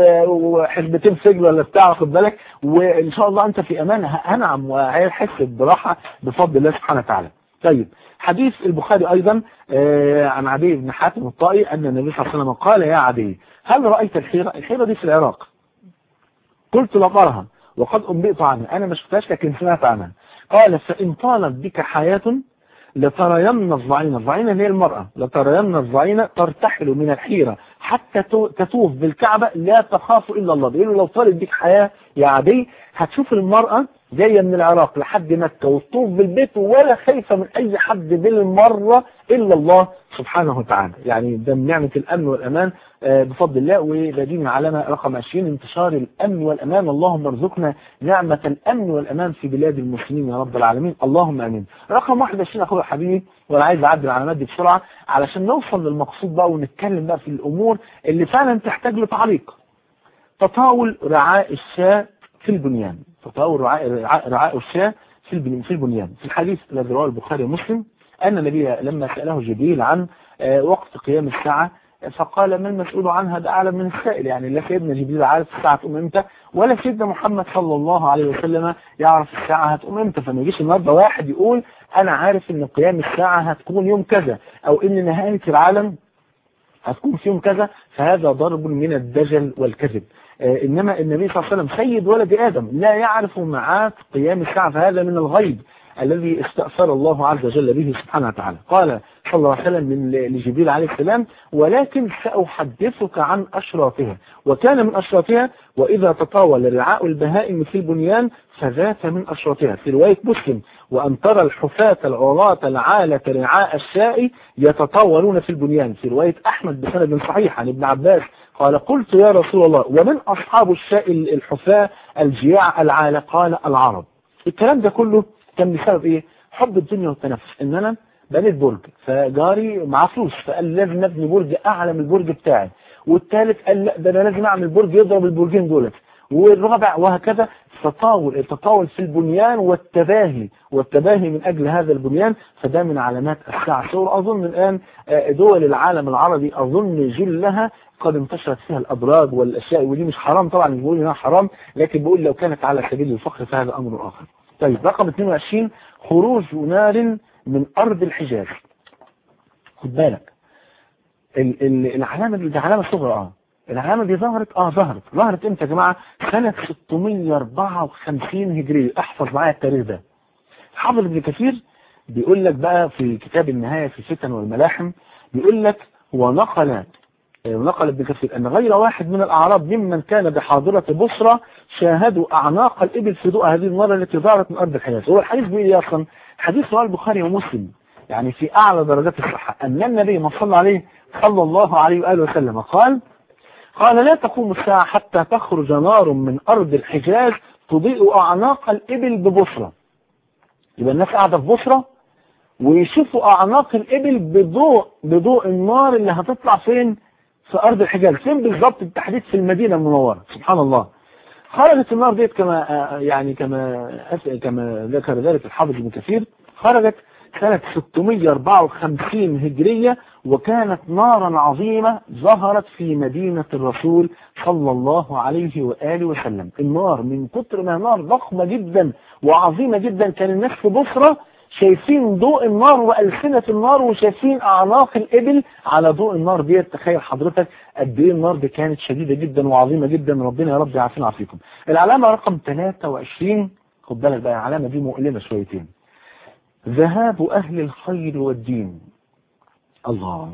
وحزبتين فجل ولا بتاع واخد بالك وان شاء الله انت في امان هنعم وهيحس براحة بفضل الله سبحانه وتعالى طيب حديث البخاري أيضا عن عدي بن حاتم الطائي أن النبي صلى الله عليه وسلم قال يا عدي هل رأيت الحيرة الحيرة دي في العراق قلت لقرها وقد أنبئت عنها أنا ما شفتهاش لكن سمعت عنها قال فإن طالت بك حياة لترين الضعينة الضعينة اللي هي المرأة لترين الضعينة ترتحل من الحيرة حتى تطوف بالكعبة لا تخاف إلا الله بيقولوا لو طالت بك حياة يا عدي هتشوف المرأة جاية من العراق لحد مكة وتطوف بالبيت ولا خايفة من أي حد بالمرة إلا الله سبحانه وتعالى يعني ده من نعمة الأمن والأمان بفضل الله وده دي من علامة رقم 20 انتشار الأمن والأمان اللهم ارزقنا نعمة الأمن والأمان في بلاد المسلمين يا رب العالمين اللهم أمين رقم 21 أخويا حبيبي وأنا عايز أعدي العلامات دي بسرعة علشان نوصل للمقصود بقى ونتكلم بقى في الأمور اللي فعلا تحتاج لتعليق تطاول رعاء الشاة في البنيان تطاول رعاء, رعاء الشاة في البنيان في الحديث الذي رواه البخاري ومسلم أن النبي لما سأله جبريل عن وقت قيام الساعة فقال ما المسؤول عنها ده أعلم من السائل يعني لا سيدنا جبريل عارف الساعة تقوم امتى ولا سيدنا محمد صلى الله عليه وسلم يعرف الساعة هتقوم امتى فما يجيش النهارده واحد يقول أنا عارف إن قيام الساعة هتكون يوم كذا أو إن نهاية العالم هتكون في يوم كذا فهذا ضرب من الدجل والكذب آه إنما النبي صلى الله عليه وسلم سيد ولد آدم لا يعرف معاد قيام الساعة فهذا من الغيب الذي استأثر الله عز وجل به سبحانه وتعالى قال صلى الله عليه وسلم من لجبريل عليه السلام ولكن سأحدثك عن أشرافها وكان من أشرافها وإذا تطاول رعاء البهائم في البنيان فذات من أشرافها في رواية مسلم وأن ترى الحفاة العراة العالة رعاء الشاء يتطاولون في البنيان في رواية أحمد بسند صحيح عن ابن عباس قال قلت يا رسول الله ومن أصحاب الشاء الحفاة الجياع العالة قال العرب الكلام ده كله كان بسبب ايه حب الدنيا والتنفس ان انا بنيت برج فجاري معاه فلوس فقال لازم نبني برج اعلى من البرج بتاعي والثالث قال لا ده انا لازم اعمل برج يضرب البرجين دولت والرابع وهكذا التطاول التطاول في البنيان والتباهي والتباهي من اجل هذا البنيان فده من علامات الساعه صور اظن الان دول العالم العربي اظن جلها قد انتشرت فيها الابراج والاشياء ودي مش حرام طبعا مش بقول انها حرام لكن بقول لو كانت على سبيل الفخر فهذا امر اخر طيب رقم 22 خروج نار من أرض الحجاز خد بالك ال ال العلامة دي علامة صغرى اه العلامة دي ظهرت اه ظهرت ظهرت امتى يا جماعة سنة 654 هجرية احفظ معايا التاريخ ده حافظ ابن كثير بيقول لك بقى في كتاب النهاية في الفتن والملاحم بيقول لك ونقل نقل ابن كثير أن غير واحد من الأعراب ممن كان بحاضرة بصرة شاهدوا أعناق الإبل في ضوء هذه النار التي ظهرت من أرض الحجاز هو الحديث بيقول إيه أصلا حديث رواه البخاري ومسلم يعني في أعلى درجات الصحة أن النبي ما صلى عليه صلى الله عليه وآله وسلم قال قال لا تقوم الساعة حتى تخرج نار من أرض الحجاز تضيء أعناق الإبل ببصرة يبقى الناس قاعدة في بصرة ويشوفوا أعناق الإبل بضوء بضوء النار اللي هتطلع فين في أرض الحجاز فين بالضبط التحديد في المدينة المنورة سبحان الله خرجت النار ديت كما يعني كما كما ذكر ذلك الحافظ ابن كثير خرجت سنة 654 هجرية وكانت نارا عظيمة ظهرت في مدينة الرسول صلى الله عليه وآله وسلم النار من كتر ما نار ضخمة جدا وعظيمة جدا كان الناس في بصرة شايفين ضوء النار وألسنة النار وشايفين أعناق الإبل على ضوء النار دي تخيل حضرتك قد إيه النار دي كانت شديدة جدا وعظيمة جدا ربنا يا رب يعافينا ويعافيكم العلامة رقم 23 خد بالك بقى العلامة دي مؤلمة شويتين ذهاب أهل الخير والدين الله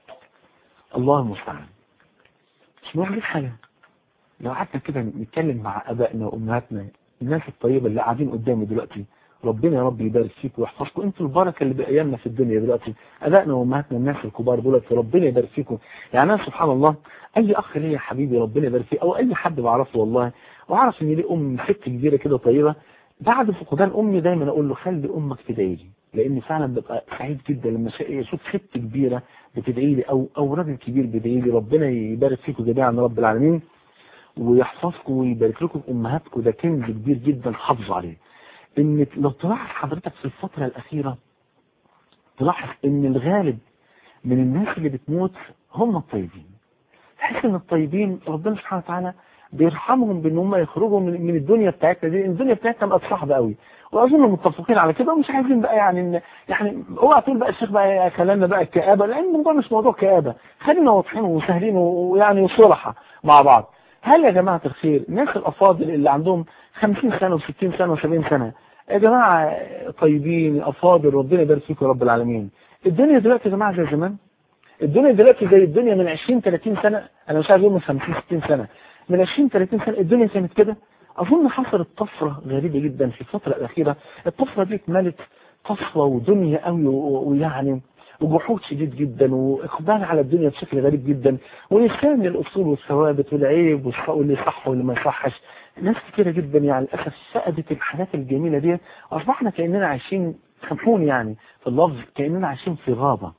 الله المستعان مش نقول حاجة لو قعدنا كده نتكلم مع أبائنا وأمهاتنا الناس الطيبة اللي قاعدين قدامي دلوقتي ربنا يا رب يبارك فيكم ويحفظكم انتوا البركه اللي بايامنا في الدنيا دلوقتي ابائنا وامهاتنا الناس الكبار دولت ربنا يبارك فيكم يعني انا سبحان الله اي اخ ليا يا حبيبي ربنا يبارك فيه او اي حد بعرفه والله واعرف ان ليه ام ست كبيره كده طيبه بعد فقدان امي دايما اقول له خلي امك تدعي لي لان فعلا ببقى سعيد جدا لما اشوف ست كبيره بتدعي لي او او راجل كبير بيدعي لي ربنا يبارك فيكم جميعا رب العالمين ويحفظكم ويبارك لكم امهاتكم ده كنز كبير جدا حافظوا عليه ان لو تلاحظ حضرتك في الفترة الأخيرة تلاحظ ان الغالب من الناس اللي بتموت هم الطيبين تحس ان الطيبين ربنا سبحانه وتعالى بيرحمهم بان هم يخرجوا من, من الدنيا بتاعتنا دي الدنيا بتاعتنا بقت صعبه قوي واظن متفقين على كده ومش عايزين بقى يعني إن يعني اوعى تقول بقى الشيخ بقى كلامنا بقى الكآبه لان الموضوع مش موضوع كآبه خلينا واضحين وسهلين ويعني صلحه مع بعض هل يا جماعه الخير الناس الافاضل اللي عندهم 50 سنه و60 سنه و70 سنه يا جماعة طيبين أفاضل ربنا يبارك فيكم يا رب العالمين الدنيا دلوقتي يا جماعة زي زمان الدنيا دلوقتي زي الدنيا من 20 30 سنة أنا مش عايز أقول من 50 60 سنة من 20 30 سنة الدنيا كانت كده أظن حصلت طفرة غريبة جدا في الفترة الأخيرة الطفرة دي اتملت طفرة ودنيا قوي ويعني وجحود شديد جدا واقبال على الدنيا بشكل غريب جدا ونسيان للاصول والثوابت والعيب واللي صح واللي ما يصحش ناس كتيره جدا يعني للاسف فقدت الحاجات الجميله دي اصبحنا كاننا عايشين سامحوني يعني في اللفظ كاننا عايشين في غابه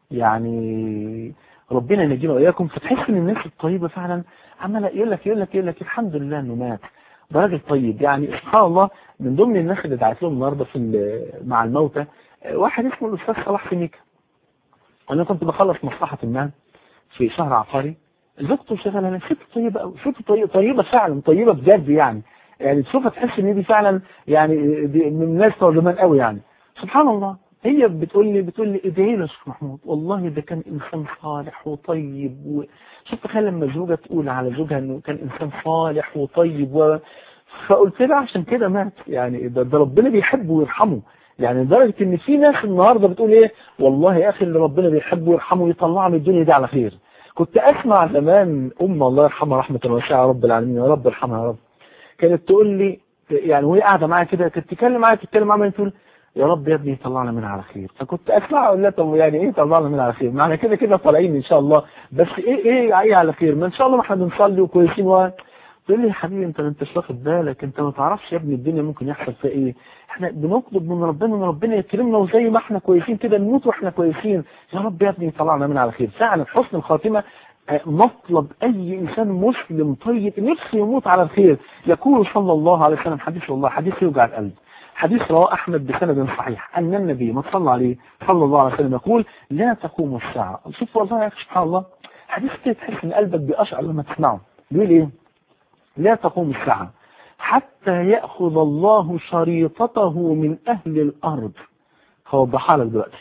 يعني ربنا ينجينا واياكم فتحس ان الناس الطيبه فعلا عماله يقول لك يقول لك يقول لك الحمد لله انه مات ده راجل طيب يعني سبحان الله من ضمن الناس اللي دعت لهم النهارده في مع الموتى واحد اسمه الاستاذ صلاح سميكه انا كنت بخلص مصلحة ما في شهر عقاري زوجته شغاله انا ست طيبه قوي ست طيبه طيبه فعلا طيبه بجد يعني يعني تشوفها تحس ان دي فعلا يعني دي من الناس بتوع زمان قوي يعني سبحان الله هي بتقول لي بتقول لي ادعي له يا شيخ محمود والله ده كان انسان صالح وطيب و... شوف تخيل لما الزوجه تقول على زوجها انه كان انسان صالح وطيب و... فقلت لها عشان كده مات يعني ده, ده ربنا بيحبه ويرحمه يعني لدرجة ان في ناس النهاردة بتقول ايه والله يا اخي اللي ربنا بيحبه ويرحمه يطلع من الدنيا دي على خير كنت اسمع زمان ام الله يرحمها رحمة واسعة يا رب العالمين يا رب ارحمها يا رب كانت تقول لي يعني وهي قاعدة معايا كده كانت تتكلم معايا تتكلم معايا تقول يا رب يا ابني يطلعنا منها على خير فكنت اسمع اقول لها طب يعني ايه طلعنا منها على خير معنى كده كده طالعين ان شاء الله بس ايه ايه ايه على خير ما ان شاء الله ما احنا بنصلي وكويسين و تقول لي يا حبيبي انت ما انتش واخد بالك انت ما تعرفش يا ابني الدنيا ممكن يحصل فيها ايه احنا بنطلب من ربنا ان ربنا يكرمنا وزي ما احنا كويسين كده نموت واحنا كويسين يا رب يا ابني يطلعنا من على خير فعلا حسن الخاتمه مطلب اي انسان مسلم طيب نفسه يموت على الخير يقول صلى الله عليه وسلم حديث والله حديث يوجع القلب حديث رواه احمد بسند صحيح ان النبي ما صلى عليه صلى الله عليه وسلم يقول لا تقوم الساعه شوف والله يا سبحان الله حديث كده تحس ان قلبك بيقشعر لما تسمعه بيقول ايه لا تقوم الساعة حتى يأخذ الله شريطته من أهل الأرض هوضحها لك دلوقتي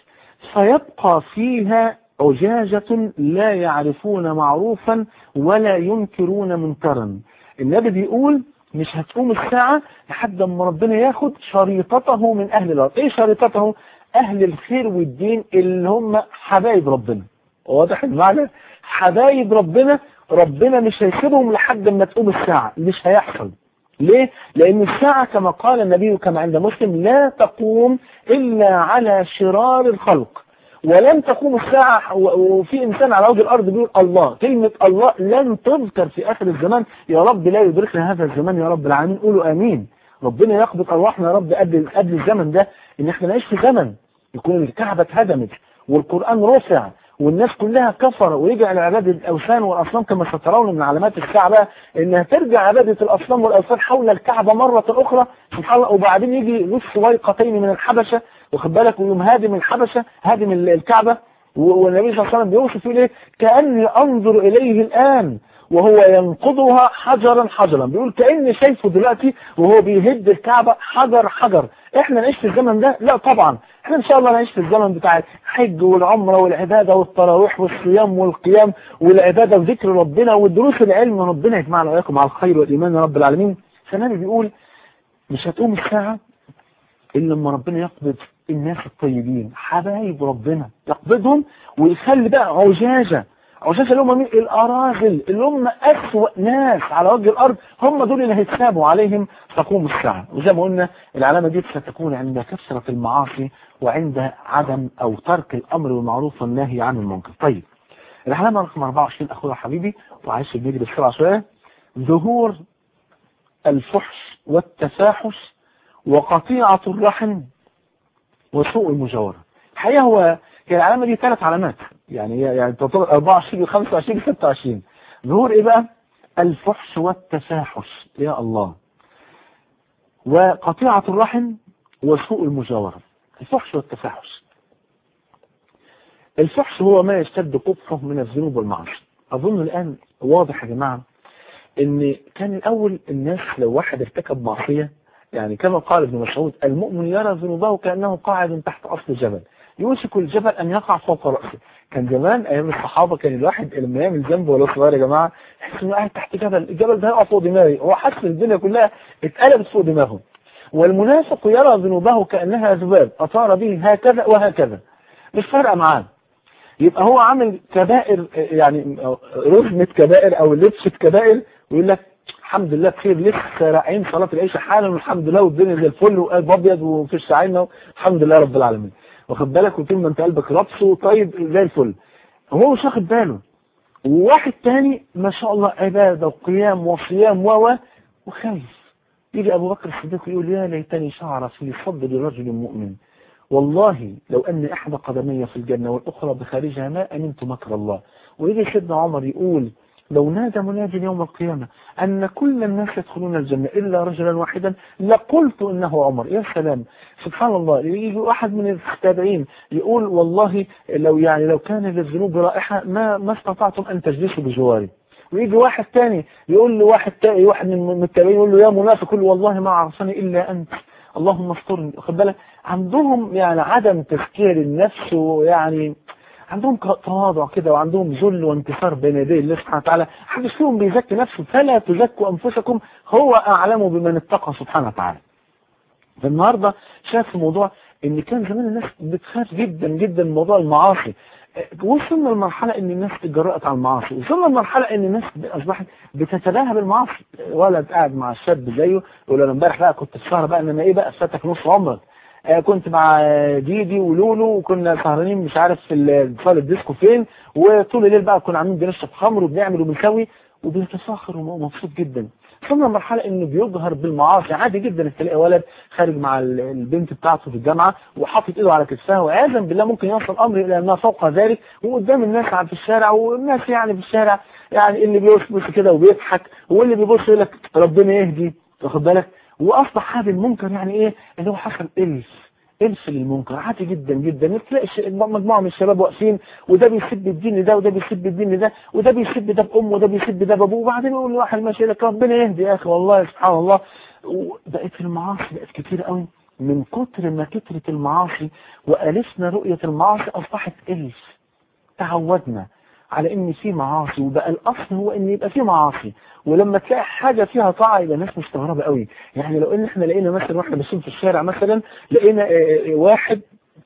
فيبقى فيها عجاجة لا يعرفون معروفا ولا ينكرون منكرا النبي بيقول مش هتقوم الساعة لحد ما ربنا ياخد شريطته من أهل الأرض إيه شريطته أهل الخير والدين اللي هم حبايب ربنا واضح المعنى حبايب ربنا ربنا مش هيسيبهم لحد ما تقوم الساعة مش هيحصل ليه؟ لأن الساعة كما قال النبي كما عند مسلم لا تقوم إلا على شرار الخلق ولن تقوم الساعة وفي إنسان على وجه الأرض بيقول الله كلمة الله لن تذكر في آخر الزمان يا رب لا يدركنا هذا الزمان يا رب العالمين قولوا آمين ربنا يقبض أرواحنا يا رب قبل قبل الزمن ده إن إحنا نعيش في زمن يكون الكعبة اتهدمت والقرآن رفع والناس كلها كفر ورجع لعبادة الأوثان والأصنام كما سترون من علامات الكعبة إنها ترجع عبادة الأصنام والأوثان حول الكعبة مرة أخرى سبحان الله وبعدين يجي ذو السويقتين من الحبشة واخد بالك ويوم هادم الحبشه هادم ال- الكعبه و- والنبي صلى الله عليه وسلم بيوصف يقول ايه كاني انظر اليه الان وهو ينقضها حجرا حجرا بيقول كاني شايفه دلوقتي وهو بيهد الكعبه حجر حجر احنا نعيش في الزمن ده لا طبعا احنا ان شاء الله نعيش في الزمن بتاع الحج والعمره والعباده والتراويح والصيام والقيام والعباده وذكر ربنا والدروس العلم ربنا يجمعنا واياكم على الخير والايمان يا رب العالمين فالنبي بيقول مش هتقوم الساعه إلا لما ربنا يقبض الناس الطيبين حبايب ربنا يقبضهم ويخلي بقى عجاجة عجاجة اللي هم مين الأراذل اللي هم أسوأ ناس على وجه الأرض هم دول اللي هيتسابوا عليهم تقوم الساعة وزي ما قلنا العلامة دي ستكون عند كثرة المعاصي وعند عدم أو ترك الأمر بالمعروف والنهي عن المنكر طيب العلامة رقم 24 أخويا حبيبي وعايش بنجري بسرعة شوية ظهور الفحش والتفاحش وقطيعة الرحم وسوء المجاورة الحقيقة هو هي العلامة دي ثلاث علامات يعني هي- يعني تعتبر 24 25 26 ظهور ايه بقى الفحش والتفاحش يا الله وقطيعة الرحم وسوء المجاورة الفحش والتفاحش الفحش هو ما يشتد قبحه من الذنوب والمعاصي أظن الآن واضح يا جماعة ان كان الاول الناس لو واحد ارتكب معصية يعني كما قال ابن مسعود المؤمن يرى ذنوبه كأنه قاعد تحت أصل جبل يوشك الجبل أن يقع فوق رأسه كان زمان أيام الصحابة كان الواحد لما يعمل ذنب ولا صغير يا جماعة يحس إنه قاعد تحت جبل الجبل ده هيقع فوق دماغي هو حاسس إن الدنيا كلها اتقلبت فوق دماغه والمنافق يرى ذنوبه كأنها ذباب أطار به هكذا وهكذا مش فارقة معاه يبقى هو عامل كبائر يعني رزمة كبائر او لبسة كبائر ويقول لك الحمد لله بخير لسه رايحين صلاة العشاء حالا والحمد لله والدنيا زي الفل وقلب ابيض ومفيش عيننا الحمد لله رب العالمين واخد بالك وطول ما انت قلبك ربصه طيب زي الفل هو مش واخد باله وواحد تاني ما شاء الله عبادة وقيام وصيام و و وخايف يجي ابو بكر الصديق يقول يا ليتني شعر في صدر رجل مؤمن والله لو أن إحدى قدمي في الجنة والأخرى بخارجها ما أمنت مكر الله ويجي سيدنا عمر يقول لو نادى مناد يوم القيامة أن كل الناس يدخلون الجنة إلا رجلا واحدا لقلت إنه عمر يا سلام سبحان الله يجي واحد من التابعين يقول والله لو يعني لو كان للذنوب رائحة ما ما استطعتم أن تجلسوا بجواري ويجي واحد تاني يقول له واحد تاني واحد من التابعين يقول له يا منافق يقول له والله ما عرفني إلا أنت اللهم استرني خد بالك عندهم يعني عدم تفكير النفس ويعني عندهم تواضع كده وعندهم ذل وانكسار بين يدي الله سبحانه وتعالى حد فيهم بيزكي نفسه فلا تزكوا انفسكم هو اعلم بمن اتقى سبحانه وتعالى فالنهارده شايف في موضوع ان كان زمان الناس بتخاف جدا جدا من موضوع المعاصي وصلنا لمرحلة ان الناس اتجرأت على المعاصي وصلنا لمرحلة ان الناس اصبحت بتتباهى بالمعاصي ولد قاعد مع الشاب زيه يقول له انا امبارح بقى كنت في سهره بقى انما ايه بقى فاتك نص عمرك آه كنت مع ديدي ولولو وكنا سهرانين مش عارف في صاله الديسكو فين وطول الليل بقى كنا عاملين بنشرب خمر وبنعمل وبنسوي وبيتفاخر ومبسوط جدا وصلنا لمرحلة انه بيجهر بالمعاصي عادي جدا تلاقي ولد خارج مع البنت بتاعته في الجامعة وحاطط ايده على كتفها وعياذا بالله ممكن يوصل الامر الى انها فوق ذلك وقدام الناس في الشارع والناس يعني في الشارع يعني اللي بيبص كده وبيضحك واللي بيبص يقول لك ربنا يهدي واخد بالك واصبح هذا المنكر يعني ايه ان هو حصل الف الف للمنكر عادي جدا جدا تلاقي مجموعه من الشباب واقفين وده بيسب الدين لده وده بيسب الدين لده وده بيسب ده بامه وده بيسب ده بابوه وبعدين يقول لواحد ماشي لك ربنا يهدي يا اخي والله سبحان الله بقت المعاصي بقت كتير قوي من كتر ما كترت المعاصي والفنا رؤيه المعاصي اصبحت الف تعودنا على ان في معاصي وبقى الاصل هو ان يبقى في معاصي ولما تلاقي حاجة فيها طاعة يبقى الناس مستغربة قوي يعني لو ان احنا لقينا مثلا واحنا ماشيين في الشارع مثلا لقينا واحد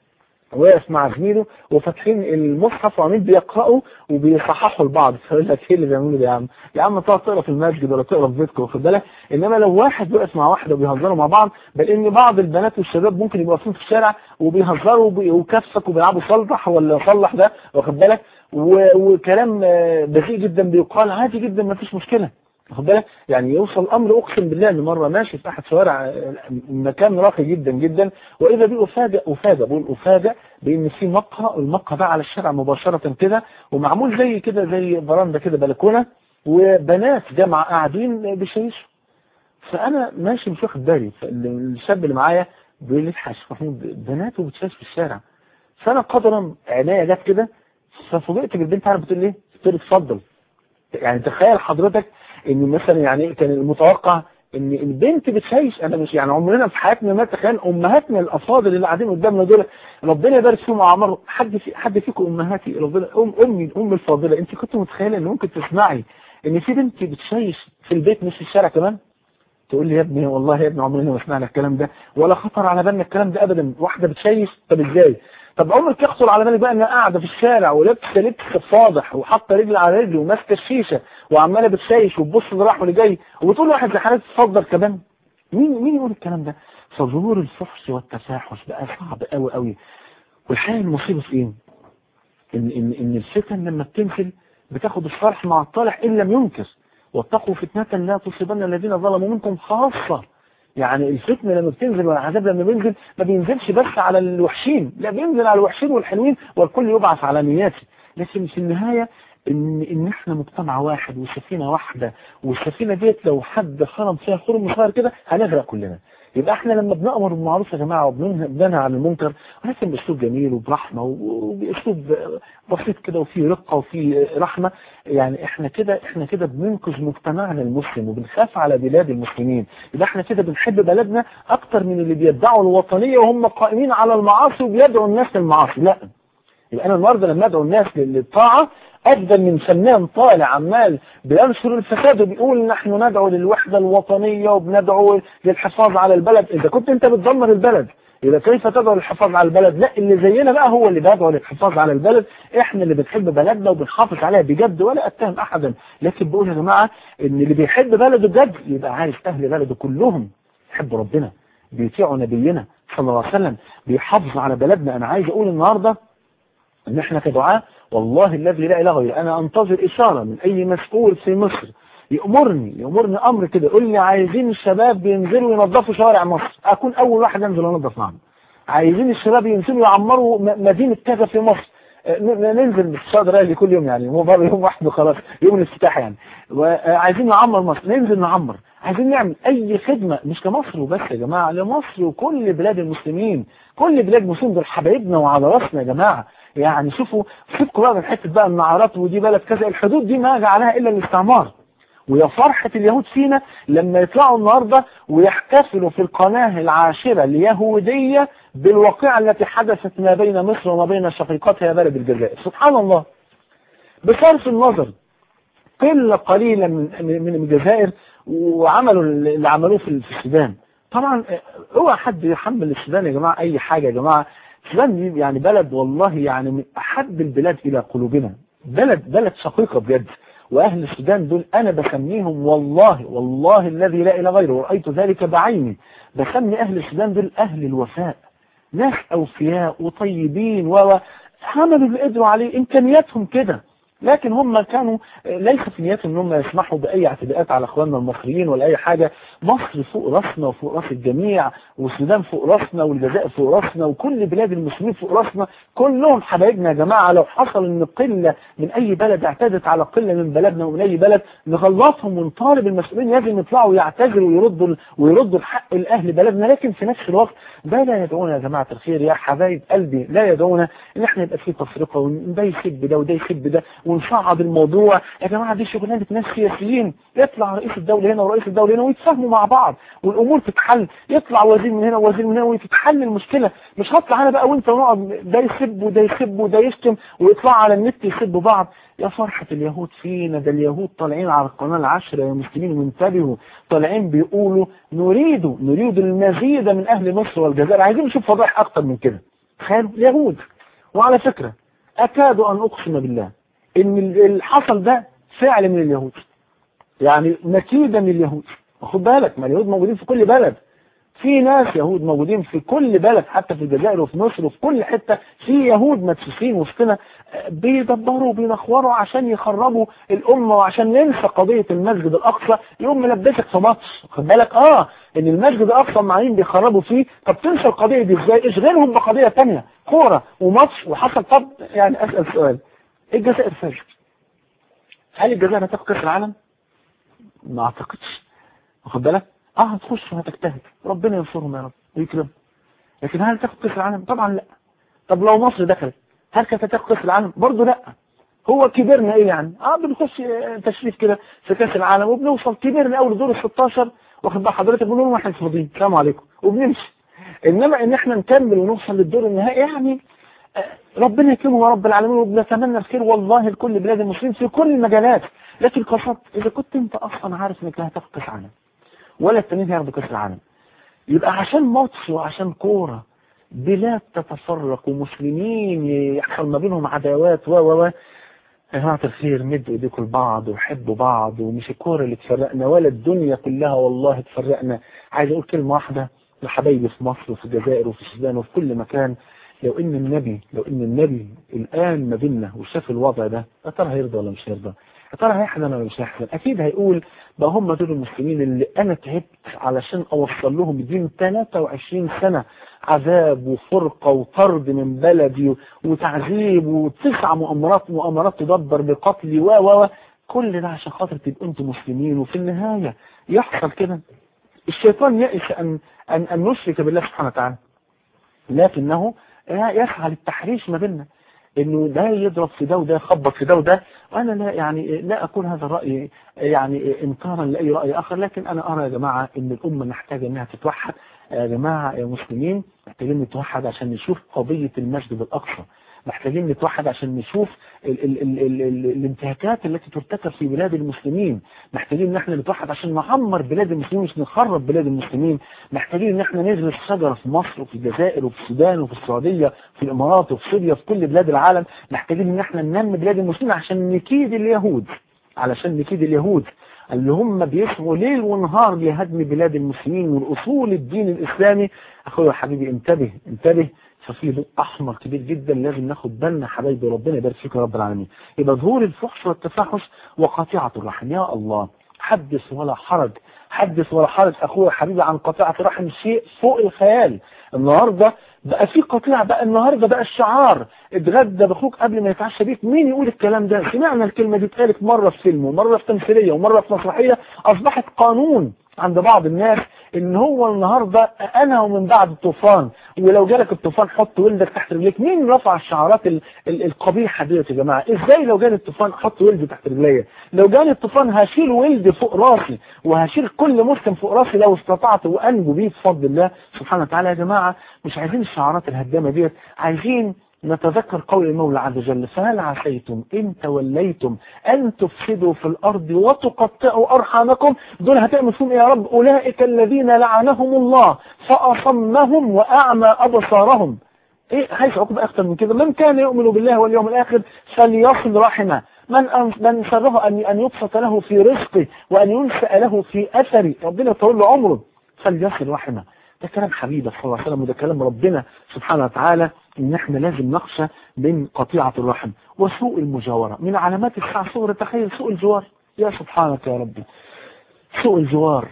واقف مع زميله وفاتحين المصحف وعاملين بيقرأوا وبيصححوا لبعض فيقول لك ايه اللي بيعملوا ده يا عم يا عم تقعد تقرا في المسجد ولا تقرا في بيتكم واخد بالك انما لو واحد واقف مع واحده وبيهزروا مع بعض بل ان بعض البنات والشباب ممكن يبقوا واقفين في الشارع وبيهزروا وكفك وبيلعبوا صلح ولا صلح ده واخد بالك وكلام بذيء جدا بيقال عادي جدا ما فيش مشكله واخد بالك يعني يوصل الامر اقسم بالله ان مره ماشي في احد شوارع مكان راقي جدا جدا واذا بي افاجئ افاجئ بقول افاجئ بان في مقهى المقهى ده على الشارع مباشره كده ومعمول زي كده زي براندا كده بلكونه وبنات جامعه قاعدين بيشيشوا فانا ماشي مش واخد بالي الشاب اللي معايا بيقول لي الحاج محمود بنات وبتشاش في الشارع فانا قدرا عناية جت كده ففوجئت بالبنت عارف بتقول ليه؟ قلت له اتفضل يعني تخيل حضرتك ان مثلا يعني كان المتوقع ان البنت بتشيش انا مش يعني عمرنا في حياتنا ما تخيل امهاتنا الافاضل اللي قاعدين قدامنا دول ربنا يبارك فيهم وعمر حد في حد فيكم امهاتي ربنا ام امي الام الفاضله انت كنت متخيله ان ممكن تسمعي ان في بنت بتشيش في البيت مش في الشارع كمان تقول لي يا ابني والله يا ابني عمرنا ما سمعنا الكلام ده ولا خطر على بالنا الكلام ده ابدا واحده بتشيش طب ازاي طب عمرك يخطر على بالك بقى انها قاعده في الشارع ولابسه لبس فاضح وحاطه رجل على رجل وماسكه الشيشه وعماله بتشيش وتبص لراح ولجاي وبتقول لواحد زي حضرتك اتفضل كمان مين مين يقول الكلام ده فظهور الفحش والتفاحش بقى صعب قوي قوي والحقيقه المصيبه في ايه ان ان ان الفتن لما بتنزل بتاخد الصالح مع الطالح ان لم ينكر واتقوا فتنه لا تصيبن الذين ظلموا منكم خاصه يعني الفتنة لما بتنزل والعذاب لما بينزل ما بينزلش بس على الوحشين لا بينزل على الوحشين والحلوين والكل يبعث على نياته لكن في النهاية ان ان احنا مجتمع واحد وسفينة واحدة والسفينة ديت لو حد خرم فيها خرم صغير كده هنغرق كلنا يبقى احنا لما بنأمر بالمعروف يا جماعة وبننهى عن المنكر ولكن باسلوب جميل وبرحمة وباسلوب بسيط كده وفيه رقة وفيه رحمة يعني احنا كده احنا كده بننقذ مجتمعنا المسلم وبنخاف على بلاد المسلمين يبقى احنا كده بنحب بلدنا اكتر من اللي بيدعوا الوطنية وهم قائمين على المعاصي وبيدعوا الناس للمعاصي لا يبقى انا النهارده لما ادعو الناس للطاعة افضل من فنان طالع عمال بينشر الفساد وبيقول نحن ندعو للوحدة الوطنية وبندعو للحفاظ على البلد اذا كنت انت بتدمر البلد يبقى كيف تدعو للحفاظ على البلد لا اللي زينا بقى هو اللي بيدعو للحفاظ على البلد احنا اللي بنحب بلدنا وبنحافظ عليها بجد ولا اتهم احدا لكن بقول يا جماعة ان اللي بيحب بلده بجد يبقى عارف اهل بلده كلهم يحبوا ربنا بيطيعوا نبينا صلى الله عليه وسلم بيحافظوا على بلدنا انا عايز اقول النهارده ان احنا كدعاء والله الذي لا اله غيره انا انتظر اشاره من اي مسؤول في مصر يأمرني يأمرني امر كده يقول لي عايزين الشباب ينزلوا ينظفوا شوارع مصر اكون اول واحد انزل انظف معهم عايزين الشباب ينزلوا يعمروا مدينه كذا في مصر ننزل بالصدر رالي كل يوم يعني مو بره يوم واحد وخلاص يوم الافتتاح يعني وعايزين نعمر مصر ننزل نعمر عايزين نعمل اي خدمة مش لمصر وبس يا جماعة لمصر وكل بلاد المسلمين كل بلاد المسلمين دول حبايبنا وعلى راسنا يا جماعة يعني شوفوا سيبكم بقى من حته بقى النعرات ودي بلد كذا الحدود دي ما جعلها الا الاستعمار ويا فرحة اليهود فينا لما يطلعوا النهاردة ويحتفلوا في القناة العاشرة اليهودية بالواقعة التي حدثت ما بين مصر وما بين شقيقتها بلد الجزائر سبحان الله بصرف النظر قلة قليلة من من الجزائر وعملوا اللي عملوه في السودان طبعا اوعى حد يحمل السودان يا جماعة اي حاجة يا جماعة السودان دي يعني بلد والله يعني من احب البلاد الى قلوبنا بلد بلد شقيقة بجد واهل السودان دول انا بسميهم والله والله الذي لا اله غيره ورأيت ذلك بعيني بسمي اهل السودان دول اهل الوفاء ناس اوفياء وطيبين وعملوا اللي قدروا عليه امكانياتهم كده لكن هم كانوا ليس في نيتهم ان هم يسمحوا باي اعتداءات على اخواننا المصريين ولا اي حاجة مصر فوق راسنا وفوق راس الجميع والسودان فوق راسنا والجزائر فوق راسنا وكل بلاد المسلمين فوق راسنا كلهم حبايبنا يا جماعة لو حصل ان قلة من اي بلد اعتدت على قلة من بلدنا ومن اي بلد نغلطهم ونطالب المسؤولين لازم يطلعوا يعتذروا ويردوا ويردوا الحق لاهل بلدنا لكن في نفس الوقت ده لا يدعونا يا جماعة الخير يا حبايب قلبي لا يدعونا ان احنا يبقى في تفرقة وده يسب ده وده يسب ده ونصعد الموضوع يا جماعة دي شغلانة ناس سياسيين يطلع رئيس الدولة هنا ورئيس الدولة هنا ويتفاهموا مع بعض والامور تتحل يطلع وزير من هنا ووزير من هنا وتتحل المشكلة مش هطلع انا بقى وانت ونقعد ده يسب وده يسب وده يشتم ويطلع على النت يسبوا بعض يا فرحة اليهود فينا ده اليهود طالعين على القناة العشرة يا مسلمين وانتبهوا طالعين بيقولوا نريد نريد المزيد من اهل مصر والجزائر عايزين نشوف فضائح اكتر من كده تخيلوا اليهود وعلى فكرة اكاد ان اقسم بالله ان اللي حصل ده فعل من اليهود يعني نتيجة من اليهود خد بالك ما اليهود موجودين في كل بلد في ناس يهود موجودين في كل بلد حتى في الجزائر وفي مصر وفي كل حتة في يهود مدسوسين وسطنا بيدبروا وبينخوروا عشان يخربوا الأمة وعشان ننسى قضية المسجد الأقصى يقوم ملبسك في ماتش خد بالك اه ان المسجد الأقصى معين بيخربوا فيه طب تنسى القضية دي ازاي اشغلهم بقضية تانية كورة وماتش وحصل طب يعني أسأل سؤال الجزائر فازت هل الجزائر هتاخد كاس العالم؟ ما اعتقدش واخد بالك؟ اه هتخش وهتجتهد ربنا ينصرهم يا رب ويكرم لكن هل تاخد كاس العالم طبعا لا طب لو مصر دخلت هل كانت هتاخد كاس العالم برضه لا هو كبرنا ايه يعني اه بنخش تشريف كده في كاس العالم وبنوصل كبرنا اول دور ال 16 واخد بال حضرتك بنقول لهم احنا فاضيين السلام عليكم وبنمشي انما ان احنا نكمل ونوصل للدور النهائي يعني ربنا يكرمه يا رب العالمين وبنتمنى الخير والله لكل بلاد المسلمين في كل المجالات لكن قصدت اذا كنت انت اصلا عارف انك لا هتاخد كاس العالم ولا التانيين هياخدوا كاس العالم يبقى عشان ماتش وعشان كوره بلاد تتفرق ومسلمين يحصل ما بينهم عداوات و و و يا جماعة الخير مدوا ايديكم لبعض وحبوا بعض ومش الكورة اللي تفرقنا ولا الدنيا كلها والله تفرقنا عايز اقول كلمة واحدة لحبايبي في مصر وفي الجزائر وفي السودان وفي كل مكان لو ان النبي لو ان النبي الان ما بيننا وشاف الوضع ده يا ترى هيرضى ولا مش هيرضى يا ترى هيحزن ولا مش هيحزن اكيد هيقول بقى هم دول المسلمين اللي انا تعبت علشان اوصل لهم دين 23 سنة عذاب وفرقة وطرد من بلدي وتعذيب وتسع مؤامرات مؤامرات تدبر بقتلي و و كل ده عشان خاطر تبقوا انتم مسلمين وفي النهاية يحصل كده الشيطان يئس ان ان ان نشرك بالله سبحانه وتعالى لكنه يسعى للتحريش ما بيننا انه ده يضرب في ده وده يخبط في ده وده وانا لا يعني لا اقول هذا الراي يعني انكارا لاي راي اخر لكن انا ارى يا جماعه ان الامه محتاجه انها تتوحد يا جماعه يا مسلمين محتاجين نتوحد عشان نشوف قضيه المسجد الاقصى محتاجين نتوحد عشان نشوف ال ال ال ال ال الانتهاكات التي ترتكب في بلاد المسلمين محتاجين ان احنا نتوحد عشان نعمر بلاد المسلمين مش نخرب بلاد المسلمين محتاجين ان احنا نغرس شجره في مصر وفي الجزائر وفي السودان وفي السعوديه في الامارات وفي سوريا في كل بلاد العالم محتاجين ان احنا ننمي بلاد المسلمين عشان نكيد اليهود علشان نكيد اليهود اللي هم بيسعوا ليل ونهار لهدم بلاد المسلمين والاصول الدين الاسلامي اخويا حبيبي انتبه انتبه ففي ضوء احمر كبير جدا لازم ناخد بالنا حبايبي ربنا يبارك فيك يا رب العالمين يبقى ظهور الفحش والتفاحش وقاطعه الرحم يا الله حدث ولا حرج حدث ولا حرج اخويا حبيبي عن قطيعه الرحم شيء فوق الخيال النهارده بقى في قطيعه بقى النهارده بقى الشعار اتغدى باخوك قبل ما يتعشى بيك مين يقول الكلام ده سمعنا الكلمه دي اتقالت مره في فيلم ومره في تمثيليه ومره في مسرحيه اصبحت قانون عند بعض الناس ان هو النهاردة انا ومن بعد الطوفان ولو جالك الطوفان حط ولدك تحت رجليك مين رفع الشعارات ال ال القبيحة ديت يا جماعة ازاي لو جاني الطوفان حط ولدي تحت رجليا لو جاني الطوفان هشيل ولدي فوق راسي وهشيل كل مسلم فوق راسي لو استطعت وانجو بيه بفضل الله سبحانه وتعالى يا جماعة مش عايزين الشعارات الهدامة ديت عايزين نتذكر قول المولى عز وجل فهل عسيتم إن توليتم أن تفسدوا في الأرض وتقطعوا أرحامكم دول هتعمل فيهم يا رب أولئك الذين لعنهم الله فأصمهم وأعمى أبصارهم إيه عايز عقبة أكثر من كده من كان يؤمن بالله واليوم الآخر فليصل رحمه من من سره أن أن يبسط له في رزقه وأن ينسأ له في أثره ربنا يطول له عمره فليصل رحمه ده كلام حبيبه صلى الله عليه وسلم وده كلام ربنا سبحانه وتعالى ان احنا لازم نخشى من قطيعة الرحم وسوء المجاورة من علامات الساعة صغر تخيل سوء الجوار يا سبحانك يا ربي سوء الجوار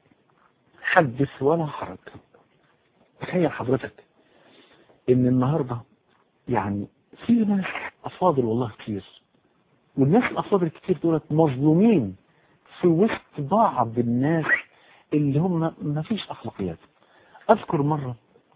حدث ولا حرج تخيل حضرتك ان النهاردة يعني في ناس افاضل والله كتير والناس الافاضل كتير دولت مظلومين في وسط بعض الناس اللي هم ما فيش اخلاقيات اذكر مرة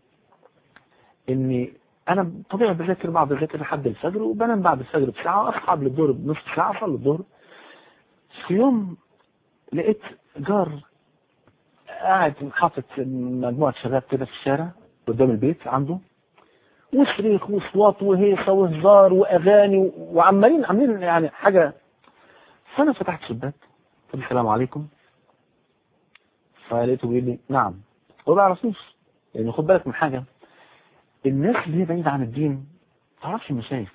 اني انا طبيعي بذاكر بعض بذاكر لحد الفجر وبنام بعد الفجر بساعة اصحى قبل الظهر بنص ساعة اصلي الظهر في يوم لقيت جار قاعد حاطط مجموعة شباب كده في الشارع قدام البيت عنده وصريخ وصوات وهيصة وهزار واغاني وعمالين عاملين يعني حاجة فانا فتحت شباك قلت السلام عليكم فلقيته بيقول لي نعم هو ما بيعرفنيش يعني خد بالك من حاجة الناس اللي هي بعيدة عن الدين ما تعرفش المشايخ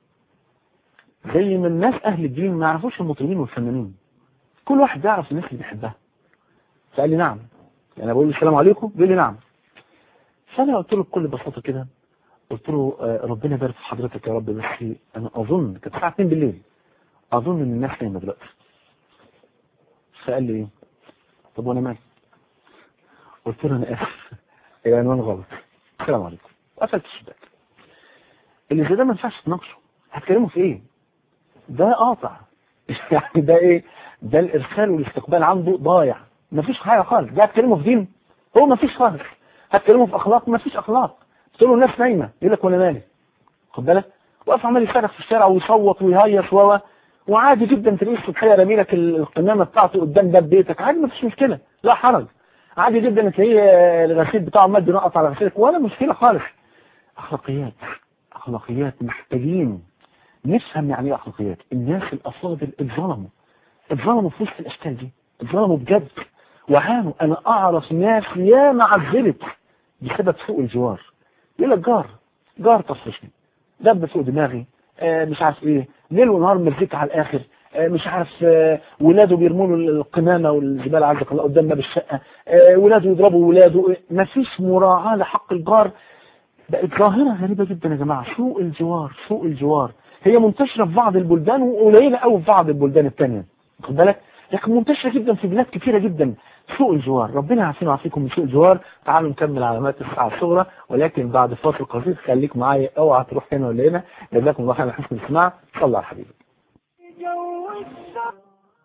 زي ما الناس أهل الدين ما يعرفوش المطربين والفنانين كل واحد يعرف الناس اللي بيحبها فقال لي نعم يعني أنا بقول له السلام عليكم بيقول لي نعم فأنا قلت له بكل بساطة كده قلت له آه ربنا يبارك في حضرتك يا رب بس أنا أظن كانت الساعة 2 بالليل أظن إن الناس نايمة دلوقتي فقال لي إيه طب وأنا مالي قلت له أنا آسف العنوان غلط السلام عليكم قفلت الشباك اللي زي ده ما ينفعش تناقشه هتكلموا في ايه ده قاطع يعني ده ايه ده الارسال والاستقبال عنده ضايع مفيش حاجه خالص ده هتكلموا في دين هو مفيش خالص هتكلمه في اخلاق ما فيش اخلاق تقول له الناس نايمه يقول لك وانا مالي خد بالك واقف عمال يصرخ في الشارع ويصوت ويهيص و وعادي جدا تلاقيه الصبحيه رامي لك القمامه بتاعته قدام باب بيتك عادي ما فيش مشكله لا حرج عادي جدا تلاقيه الغسيل بتاعه عمال بينقط على غسيلك ولا مشكله خالص اخلاقيات اخلاقيات محتاجين نفهم يعني ايه اخلاقيات الناس الافاضل اتظلموا اتظلموا في وسط الاشكال دي اتظلموا بجد وعانوا انا اعرف ناس ياما عذبت بسبب سوء الجوار يقول لك جار جار تصرفني دب فوق دماغي آه مش عارف ايه ليل ونهار مزيكا على الاخر آه مش عارف آه ولاده بيرموا له القمامه والزباله عندك الله قدام باب الشقه آه ولاده يضربوا ولاده ما فيش مراعاه لحق الجار بقت ظاهره غريبه جدا يا جماعه سوء الجوار سوء الجوار هي منتشره في بعض البلدان وقليله قوي في بعض البلدان الثانيه خد بالك لكن منتشره جدا في بلاد كثيره جدا سوء الجوار ربنا يعافينا ويعافيكم من سوء الجوار تعالوا نكمل علامات الساعه الصغرى ولكن بعد فاصل قصير خليك معايا اوعى تروح هنا ولا هنا جزاكم الله خير حسن الاستماع صلى على حبيبي جو السماء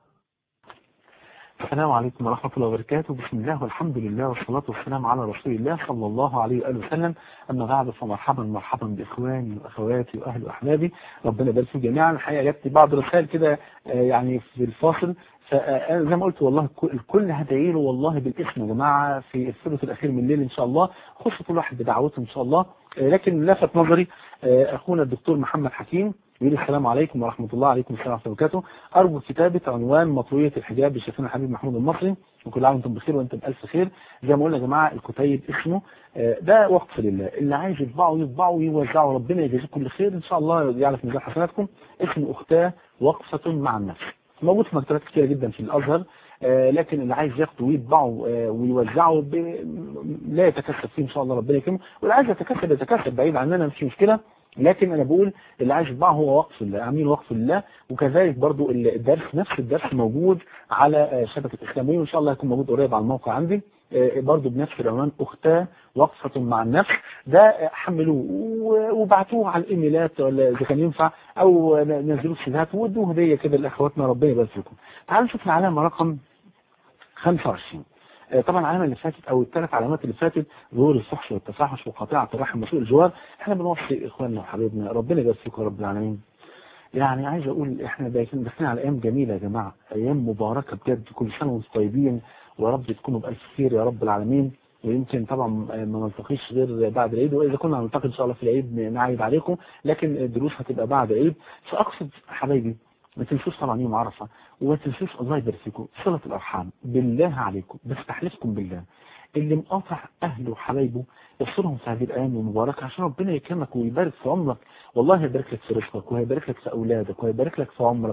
السلام عليكم ورحمة الله وبركاته بسم الله والحمد لله والصلاة والسلام على رسول الله صلى الله عليه وآله وسلم أما بعد فمرحبا مرحبا بإخواني وأخواتي وأهلي وأحبابي ربنا يبارك فيكم جميعا الحقيقة جت لي بعض الرسائل كده آه، يعني في الفاصل فأنا زي ما قلت والله الكل- الكل هدعي له والله بالاسم يا جماعة في الثلث الأخير من الليل إن شاء الله خص كل واحد بدعوته إن شاء الله آه، لكن لفت نظري آه، أخونا الدكتور محمد حكيم يقول السلام عليكم ورحمة الله عليكم السلام ورحمة الله وبركاته أرجو كتابة عنوان مطوية الحجاب بشيخنا الحبيب محمود المصري وكل عام وانتم بخير وانتم بألف خير زي ما قلنا يا جماعة الكتيب اسمه آه، ده وقف لله اللي عايز يطبعه يطبعه ويوزعه ربنا يجازيكم كل خير إن شاء الله يعرف ميزان حسناتكم اسمه أختاه وقفة مع النفس موجود في مكتبات كتيرة جدا في الأزهر آه، لكن اللي عايز ياخده ويطبعه آه، ويوزعه ب... لا يتكسب فيه ان شاء الله ربنا يكرمه واللي عايز يتكسب يتكسب بعيد عننا مش مشكله لكن انا بقول اللي عايز يطبعه هو وقف الله عاملين وقف الله وكذلك برضو الدرس نفس الدرس موجود على آه، شبكه اسلاميه وان شاء الله هيكون موجود قريب على الموقع عندي آه، برضو بنفس العنوان اختاه وقفه مع النفس ده آه، حملوه و- وبعتوه على الايميلات ولا اذا كان ينفع او نزلوه سيدات وادوه هديه كده لاخواتنا ربنا يبارك فيكم تعالوا نشوف العلامه رقم 25 آه، طبعا العلامه اللي فاتت او الثلاث علامات اللي فاتت ظهور الفحش والتفاحش وقطيعه الرحم وسوء الجوار احنا بنوصي اخواننا وحبايبنا ربنا يبارك فيكم يا رب العالمين يعني عايز اقول احنا داخلين داخلين على ايام جميله يا جماعه ايام مباركه بجد كل سنه وانتم طيبين ويا رب تكونوا بالف خير يا رب العالمين ويمكن طبعا آه، ما نلتقيش غير بعد العيد واذا كنا هنلتقي ان شاء الله في العيد نعيد عليكم لكن الدروس هتبقى بعد العيد فاقصد حبايبي ما تنسوش طبعا يوم عرفه وما تنسوش الله يبارك فيكم صله الارحام بالله عليكم بستحلفكم بالله اللي مقاطع اهله وحبايبه يصلهم في هذه الايام المباركه عشان ربنا يكرمك ويبارك في عمرك والله هيبارك لك في رزقك وهيبارك لك في اولادك وهيبارك لك في عمرك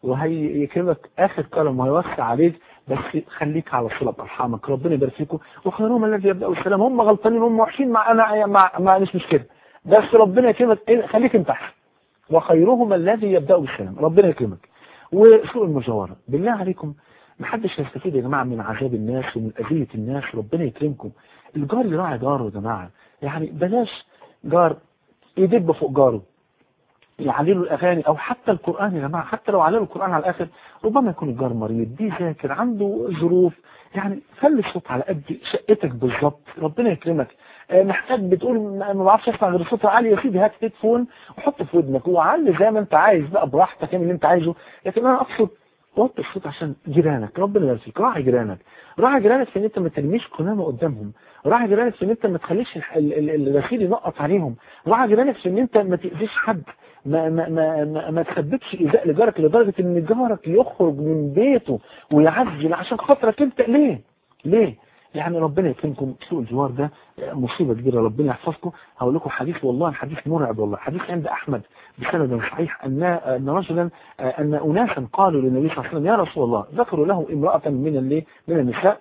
وهيكرمك اخر كرم وهيوسع عليك بس خليك على صله ارحامك ربنا يبارك فيكم وخيرهم الذي يبدا السلام هم غلطانين هم وحشين مع انا مع, مع مش مشكله بس ربنا يكرمك إيه، خليك انت احسن وخيرهم الذي يبدا بالسلام ربنا يكرمك وسوء المجاوره بالله عليكم محدش هيستفيد يا جماعه من عذاب الناس ومن اذيه الناس ربنا يكرمكم الجار يراعي جاره يا جماعه يعني بلاش جار يدب فوق جاره يعلي له الاغاني او حتى القران يا جماعه حتى لو على له القران على الاخر ربما يكون الجار مريض بيذاكر عنده ظروف يعني خلي الصوت على قد شقتك بالظبط ربنا يكرمك آه، محتاج بتقول ما ما بعرفش اسمع غير الصوت العالي يا سيدي هات هيدفون وحطه في ودنك وعلي زي ما انت عايز بقى براحتك اعمل اللي انت عايزه لكن انا اقصد وطي الصوت عشان جيرانك ربنا يبارك فيك راعي جيرانك راعي جيرانك في ان انت ما ترميش قمامه قدامهم راعي جيرانك في ان انت ما تخليش الح- ال- ال- الغسيل ينقط عليهم راعي جيرانك في ان انت ما تاذيش حد ما ما ما ما, ما تسببش ايذاء لجارك لدرجه ان جارك يخرج من بيته ويعزل عشان خاطرك انت ليه؟ ليه؟ يعني ربنا يكرمكم سوء الجوار ده مصيبة كبيرة ربنا يحفظكم هقول لكم حديث والله الحديث مرعب والله حديث عند أحمد بسند صحيح أن أن رجلا أن أناسا قالوا للنبي صلى الله عليه وسلم يا رسول الله ذكروا له امرأة من اللي من النساء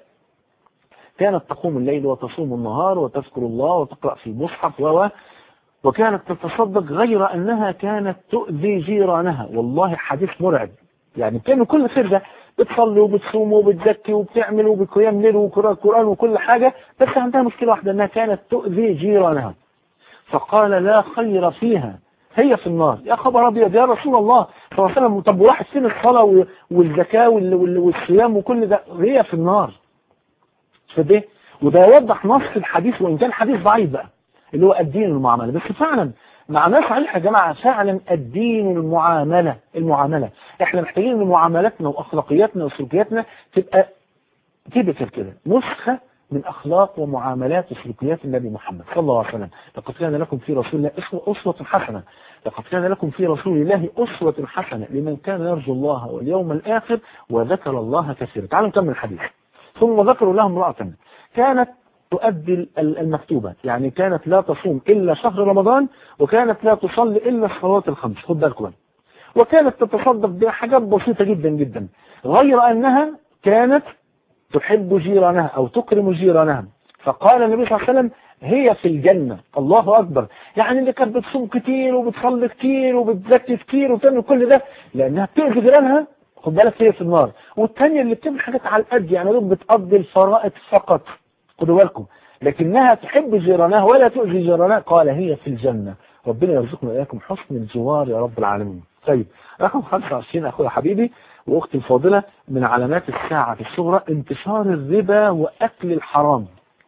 كانت تقوم الليل وتصوم النهار وتذكر الله وتقرأ في المصحف و وكانت تتصدق غير أنها كانت تؤذي جيرانها والله حديث مرعب يعني بتعمل كل خير ده بتصلي وبتصوم وبتزكي وبتعمل وبقيام ليل وقراءة قرآن وكل حاجة بس عندها مشكلة واحدة أنها كانت تؤذي جيرانها فقال لا خير فيها هي في النار يا خبر أبيض يا رسول الله صلى الله عليه وسلم طب وراحت فين الصلاة وال- والزكاة وال- وال- والصيام وكل ده هي في النار فده وده يوضح نص الحديث وإن كان حديث ضعيف بقى اللي هو الدين المعاملة بس فعلا معناه صحيح يا جماعة فعلا الدين المعاملة المعاملة احنا محتاجين ان معاملاتنا واخلاقياتنا وسلوكياتنا تبقى تبقى كده نسخة من اخلاق ومعاملات وسلوكيات النبي محمد صلى الله عليه وسلم لقد كان لكم في رسول الله اسوة اسوة حسنة لقد كان لكم في رسول الله اسوة حسنة لمن كان يرجو الله واليوم الاخر وذكر الله كثيرا تعالوا نكمل الحديث ثم ذكروا لهم امرأة كانت تؤدي المكتوبة يعني كانت لا تصوم إلا شهر رمضان وكانت لا تصلي إلا الصلوات الخمس خد بالكم وكانت تتصدق بحاجات بسيطة جدا جدا غير أنها كانت تحب جيرانها أو تكرم جيرانها فقال النبي صلى الله عليه وسلم هي في الجنة الله أكبر يعني اللي كانت بتصوم كتير وبتصلي كتير وبتزكي كتير وتعمل كل ده لأنها بتأذي جيرانها خد بالك هي في النار والتانية اللي بتعمل حاجات على القد يعني بتقضي الفرائض فقط خدوا بالكم لكنها تحب جيرانها ولا تؤذي جيرانها قال هي في الجنة ربنا يرزقنا وإياكم حسن الجوار يا رب العالمين طيب رقم 25 أخويا حبيبي وأختي الفاضلة من علامات الساعة الصغرى انتشار الربا وأكل الحرام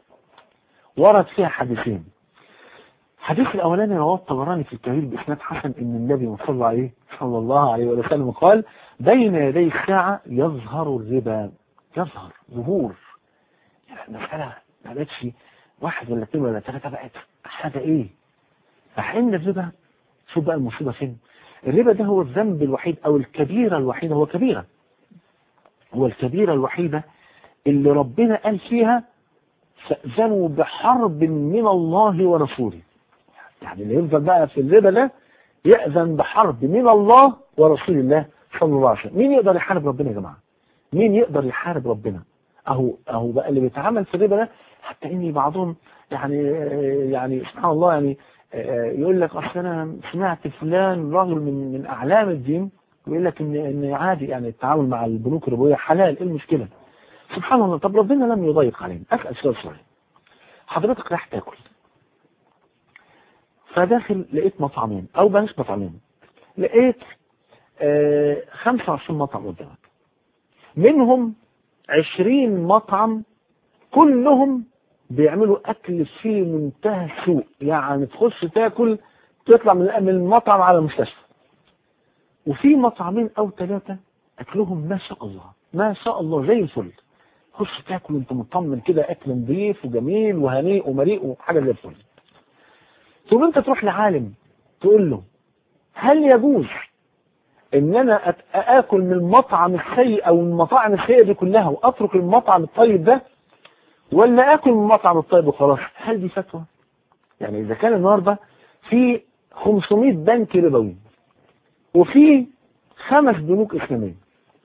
ورد فيها حديثين الحديث الأولاني رواه الطبراني في الكبير بإسناد حسن إن النبي صلى الله عليه صلى الله عليه وسلم قال بين يدي الساعة يظهر الربا يظهر ظهور المسألة ما بقتش واحد ولا اثنين ولا ثلاثة بقت حاجة ايه فحين الربا شوف بقى المصيبة فين الربا ده هو الذنب الوحيد او الكبيرة الوحيدة هو كبيرة هو الكبيرة الوحيدة اللي ربنا قال فيها فأذنوا بحرب من الله ورسوله يعني اللي يفضل بقى في الربا ده يأذن بحرب من الله ورسول الله صلى الله عليه وسلم مين يقدر يحارب ربنا يا جماعة مين يقدر يحارب ربنا اهو اهو بقى اللي بيتعامل في الربا ده حتى اني بعضهم يعني يعني سبحان الله يعني يقول لك اصل انا سمعت فلان راجل من من اعلام الدين يقول لك ان ان عادي يعني التعامل مع البنوك الربويه حلال ايه المشكله؟ سبحان الله طب ربنا لم يضيق علينا اسال سؤال صغير حضرتك رايح تاكل فداخل لقيت مطعمين او بلاش مطعمين لقيت آه 25 مطعم قدامك منهم عشرين مطعم كلهم بيعملوا أكل في منتهى السوء يعني تخش تاكل تطلع من المطعم على المستشفى وفي مطعمين أو ثلاثة أكلهم ما شاء الله ما شاء الله زي الفل خش تاكل انت مطمن كده أكل نظيف وجميل وهنيء ومليء وحاجة زي الفل ثم انت تروح لعالم تقول له هل يجوز ان انا اكل من المطعم السيء او المطاعم السيئه دي كلها واترك المطعم الطيب ده ولا اكل من المطعم الطيب وخلاص هل دي فتوى يعني اذا كان النهارده في 500 بنك ربوي وفي خمس بنوك اسلاميه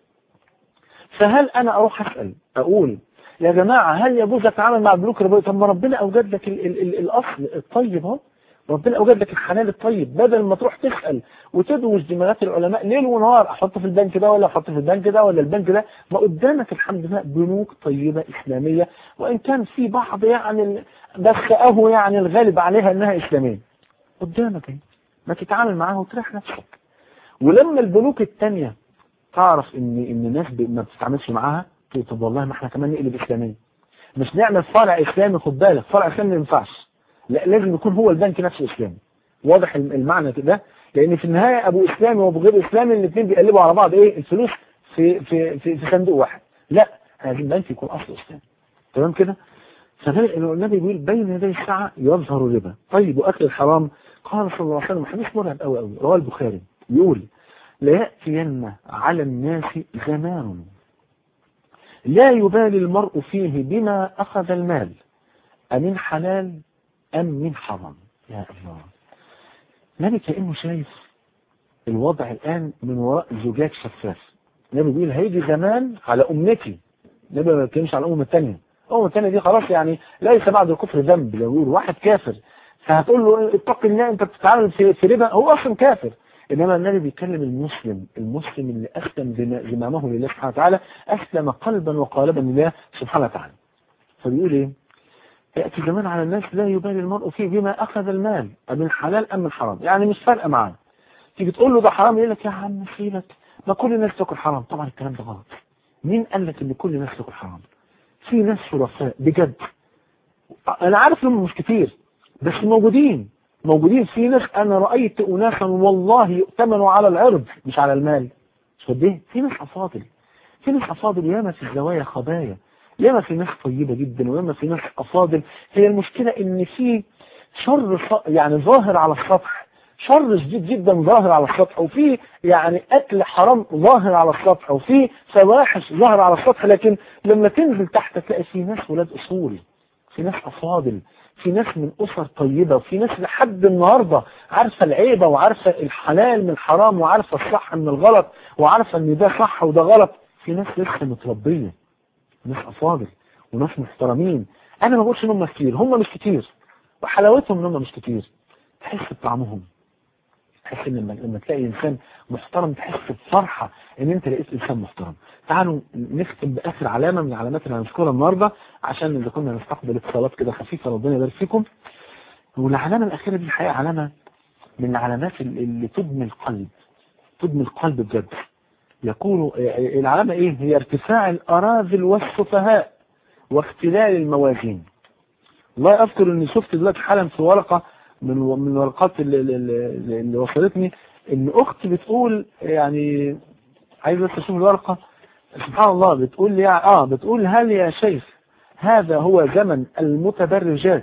فهل انا اروح اسال اقول يا جماعه هل يجوز اتعامل مع البنوك الربويه طب ما ربنا اوجد لك ال ال ال الاصل الطيب اهو ربنا اوجد لك الحلال الطيب بدل ما تروح تسال وتدوش دماغات العلماء ليل ونهار احط في البنك ده ولا احط في البنك ده ولا البنك ده ما قدامك الحمد لله بنوك طيبه اسلاميه وان كان في بعض يعني بس اهو يعني الغالب عليها انها اسلاميه قدامك اهي ما تتعامل معاها وتريح نفسك ولما البنوك الثانيه تعرف ان ان الناس ما بتتعاملش معاها تقول طب والله ما احنا كمان نقلب اسلاميه مش نعمل فرع اسلامي خد بالك فرع اسلامي ما ينفعش لا لازم يكون هو البنك نفسه اسلامي واضح المعنى كده لان في النهايه ابو اسلامي وابو غير اسلامي الاثنين بيقلبوا على بعض ايه الفلوس في في في, في صندوق واحد لا لازم البنك يكون اصله اسلامي تمام كده فالنبي بيقول بين يدي الساعه يظهر الربا طيب واكل الحرام قال صلى الله عليه وسلم حديث مرعب قوي قوي رواه البخاري يقول لياتين على الناس زمان لا يبالي المرء فيه بما اخذ المال امن حلال أم من حرام يا الله النبي كأنه شايف الوضع الآن من وراء زجاج شفاف النبي بيقول هيجي زمان على أمتي النبي ما بيتكلمش على الأمة الثانية الأمة الثانية دي خلاص يعني ليس بعد الكفر ذنب لو يقول واحد كافر فهتقول له اتق الله أنت بتتعامل في, في ربا هو أصلا كافر إنما النبي بيتكلم المسلم المسلم اللي أسلم زمامه لله سبحانه وتعالى أسلم قلبا وقالبا لله سبحانه وتعالى فبيقول إيه يأتي زمان على الناس لا يبالي المرء فيه بما أخذ المال من حلال أم من حرام يعني مش فارقة معاه تيجي تقول له ده حرام يقول لك يا عم سيبك ما كل الناس تاكل حرام طبعا الكلام ده غلط مين قال لك ان كل الناس تاكل حرام في ناس شرفاء بجد انا عارف انهم مش كتير بس موجودين موجودين في ناس انا رايت اناسا والله يؤتمنوا على العرض مش على المال مش قد ايه في ناس افاضل في ناس افاضل ياما في الزوايا خبايا ياما في ناس طيبه جدا وياما في ناس افاضل هي المشكله ان في شر ص- يعني ظاهر على السطح شر شديد جدا ظاهر على السطح وفي يعني اكل حرام ظاهر على السطح وفي فواحش ظاهر على السطح لكن لما تنزل تحت تلاقي في ناس ولاد اصول في ناس افاضل في ناس من اسر طيبه وفي ناس لحد النهارده عارفه العيبه وعارفه الحلال من الحرام وعارفه الصح من الغلط وعارفه ان ده صح وده غلط في ناس لسه متربيه ناس افاضل وناس محترمين انا ما بقولش ان هم كتير هم مش كتير وحلاوتهم ان هم مش كتير تحس بطعمهم تحس ان لما لما تلاقي انسان محترم تحس بفرحه ان انت لقيت انسان محترم تعالوا نختم باخر علامه من العلامات اللي هنذكرها النهارده عشان اذا كنا نستقبل اتصالات كده خفيفه ربنا يبارك فيكم والعلامه الاخيره دي الحقيقه علامه من العلامات اللي اللي تدمي القلب تدمي القلب بجد يقول العلامه ايه هي ارتفاع الاراذل والسفهاء واختلال الموازين والله اذكر اني شفت دلوقتي حالا في ورقه من من الورقات اللي, اللي, اللي وصلتني ان اختي بتقول يعني عايز بس اشوف الورقه سبحان الله بتقول لي اه بتقول هل يا شيخ هذا هو زمن المتبرجات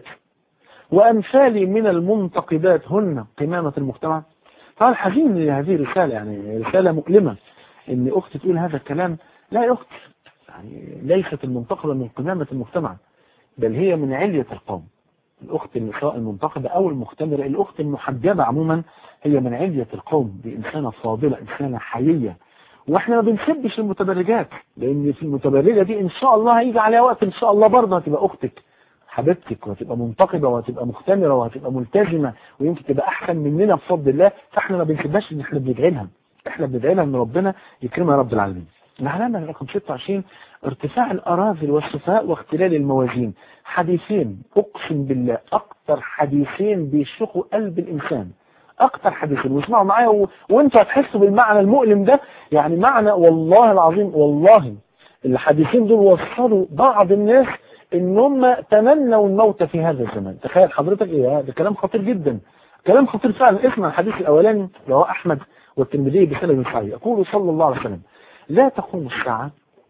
وامثالي من المنتقبات هن قمامه المجتمع طبعا حزين ان هذه رساله يعني رساله مؤلمه ان اختي تقول هذا الكلام لا يا اختي يعني ليست المنتقبه من قمامه المجتمع بل هي من علية القوم الأخت اللي سواء المنتقبة أو المختمرة الأخت المحجبة عموما هي من علية القوم دي إنسانة فاضلة إنسانة حيية واحنا ما بنسبش المتبرجات لان في المتبرجه دي ان شاء الله هيجي عليها وقت ان شاء الله برضه هتبقى اختك حبيبتك وهتبقى منتقبه وهتبقى مختمره وهتبقى ملتزمه ويمكن تبقى احسن مننا بفضل الله فاحنا ما بنسيبهاش ان احنا بندعي لها احنا بندعي لها ان ربنا يكرمها يا رب العالمين العلامه رقم 26 ارتفاع الاراذل والسفهاء واختلال الموازين حديثين اقسم بالله اكتر حديثين بيشقوا قلب الانسان اكتر حديثين واسمعوا معايا و... وانتوا هتحسوا بالمعنى المؤلم ده يعني معنى والله العظيم والله الحديثين دول وصلوا بعض الناس ان هم تمنوا الموت في هذا الزمان تخيل حضرتك ايه ده كلام خطير جدا كلام خطير فعلا اسمع الحديث الاولاني اللي هو احمد والترمذي بسند صحيح يقول صلى الله عليه وسلم لا تقوم الساعه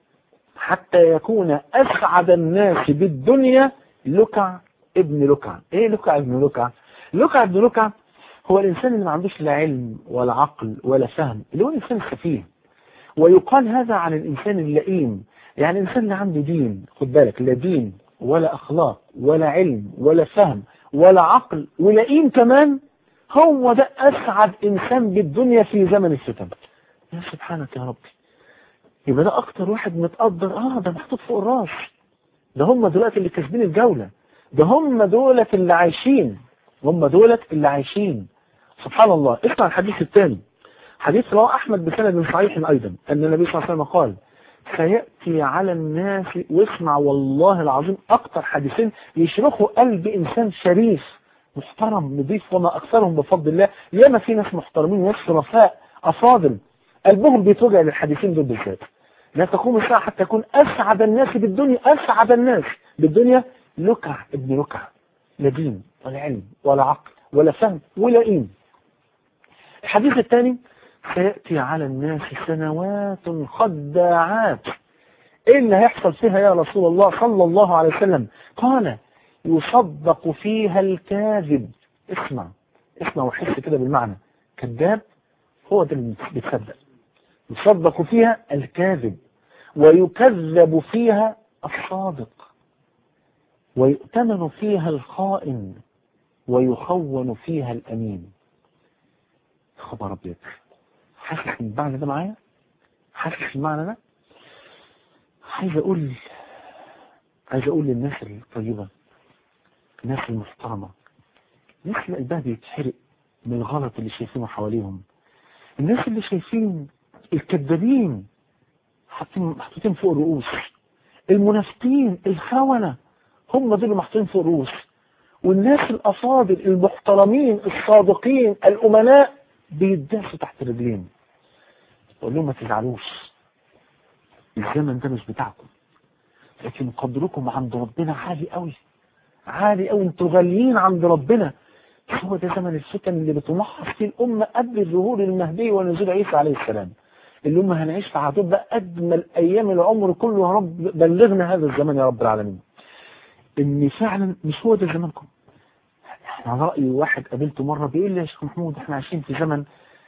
حتى يكون اسعد الناس بالدنيا لكع ابن لكع ايه لكع ابن لكع لكع ابن لكع هو الإنسان اللي ما عندوش لا علم ولا عقل ولا فهم اللي هو الإنسان السفيه ويقال هذا عن الإنسان اللئيم يعني الإنسان اللي عنده دين خد بالك لا دين ولا أخلاق ولا علم ولا فهم ولا عقل ولئيم كمان هو ده أسعد إنسان بالدنيا في زمن الفتن يا سبحانك يا ربي يبقى ده أكتر واحد متقدر آه ده محطوط فوق الراس ده هم دلوقتي اللي كاسبين الجولة ده هم دولة اللي عايشين هم دولة اللي عايشين سبحان الله اسمع الحديث الثاني حديث رواه أحمد بسند صحيح أيضا أن النبي صلى الله عليه وسلم قال سيأتي على الناس واسمع والله العظيم أكتر حديثين يشرخوا قلب إنسان شريف محترم نظيف وما أكثرهم بفضل الله ياما في ناس محترمين ناس شرفاء أفاضل قلبهم بيتوجع للحديثين دول بالذات لا تقوم الساعة حتى يكون أسعد الناس بالدنيا أسعد الناس بالدنيا لكع ابن لكع لا دين ولا علم ولا عقل ولا فهم ولا إيم الحديث الثاني سيأتي على الناس سنوات خداعات ايه اللي هيحصل فيها يا رسول الله صلى الله عليه وسلم قال يصدق فيها الكاذب اسمع اسمع وحس كده بالمعنى كذاب هو ده اللي بيتصدق يصدق فيها الكاذب ويكذب فيها الصادق ويؤتمن فيها الخائن ويخون فيها الأمين خبر أبيض حاسس المعنى ده معايا حاسس المعنى ده عايز أقول عايز أقول للناس الطيبة الناس المحترمة الناس اللي قلبها بيتحرق من الغلط اللي شايفينه حواليهم الناس اللي شايفين الكذابين محطوطين فوق الرؤوس المنافقين الخونة هم دول اللي محطوطين فوق الرؤوس والناس الأفاضل المحترمين الصادقين الأمناء بيداسوا تحت رجلين بقول لهم ما تزعلوش الزمن ده مش بتاعكم لكن قدركم عند ربنا عالي قوي عالي قوي انتوا غاليين عند ربنا هو ده زمن الفتن اللي بتمحص فيه الأمة قبل ظهور المهدي ونزول عيسى عليه السلام الأمة هنعيش في هتبقى أجمل أيام العمر كله يا رب بلغنا هذا الزمن يا رب العالمين إن فعلا مش هو ده زمانكم على رأي واحد قابلته مرة بيقول لي يا شيخ محمود احنا عايشين في زمن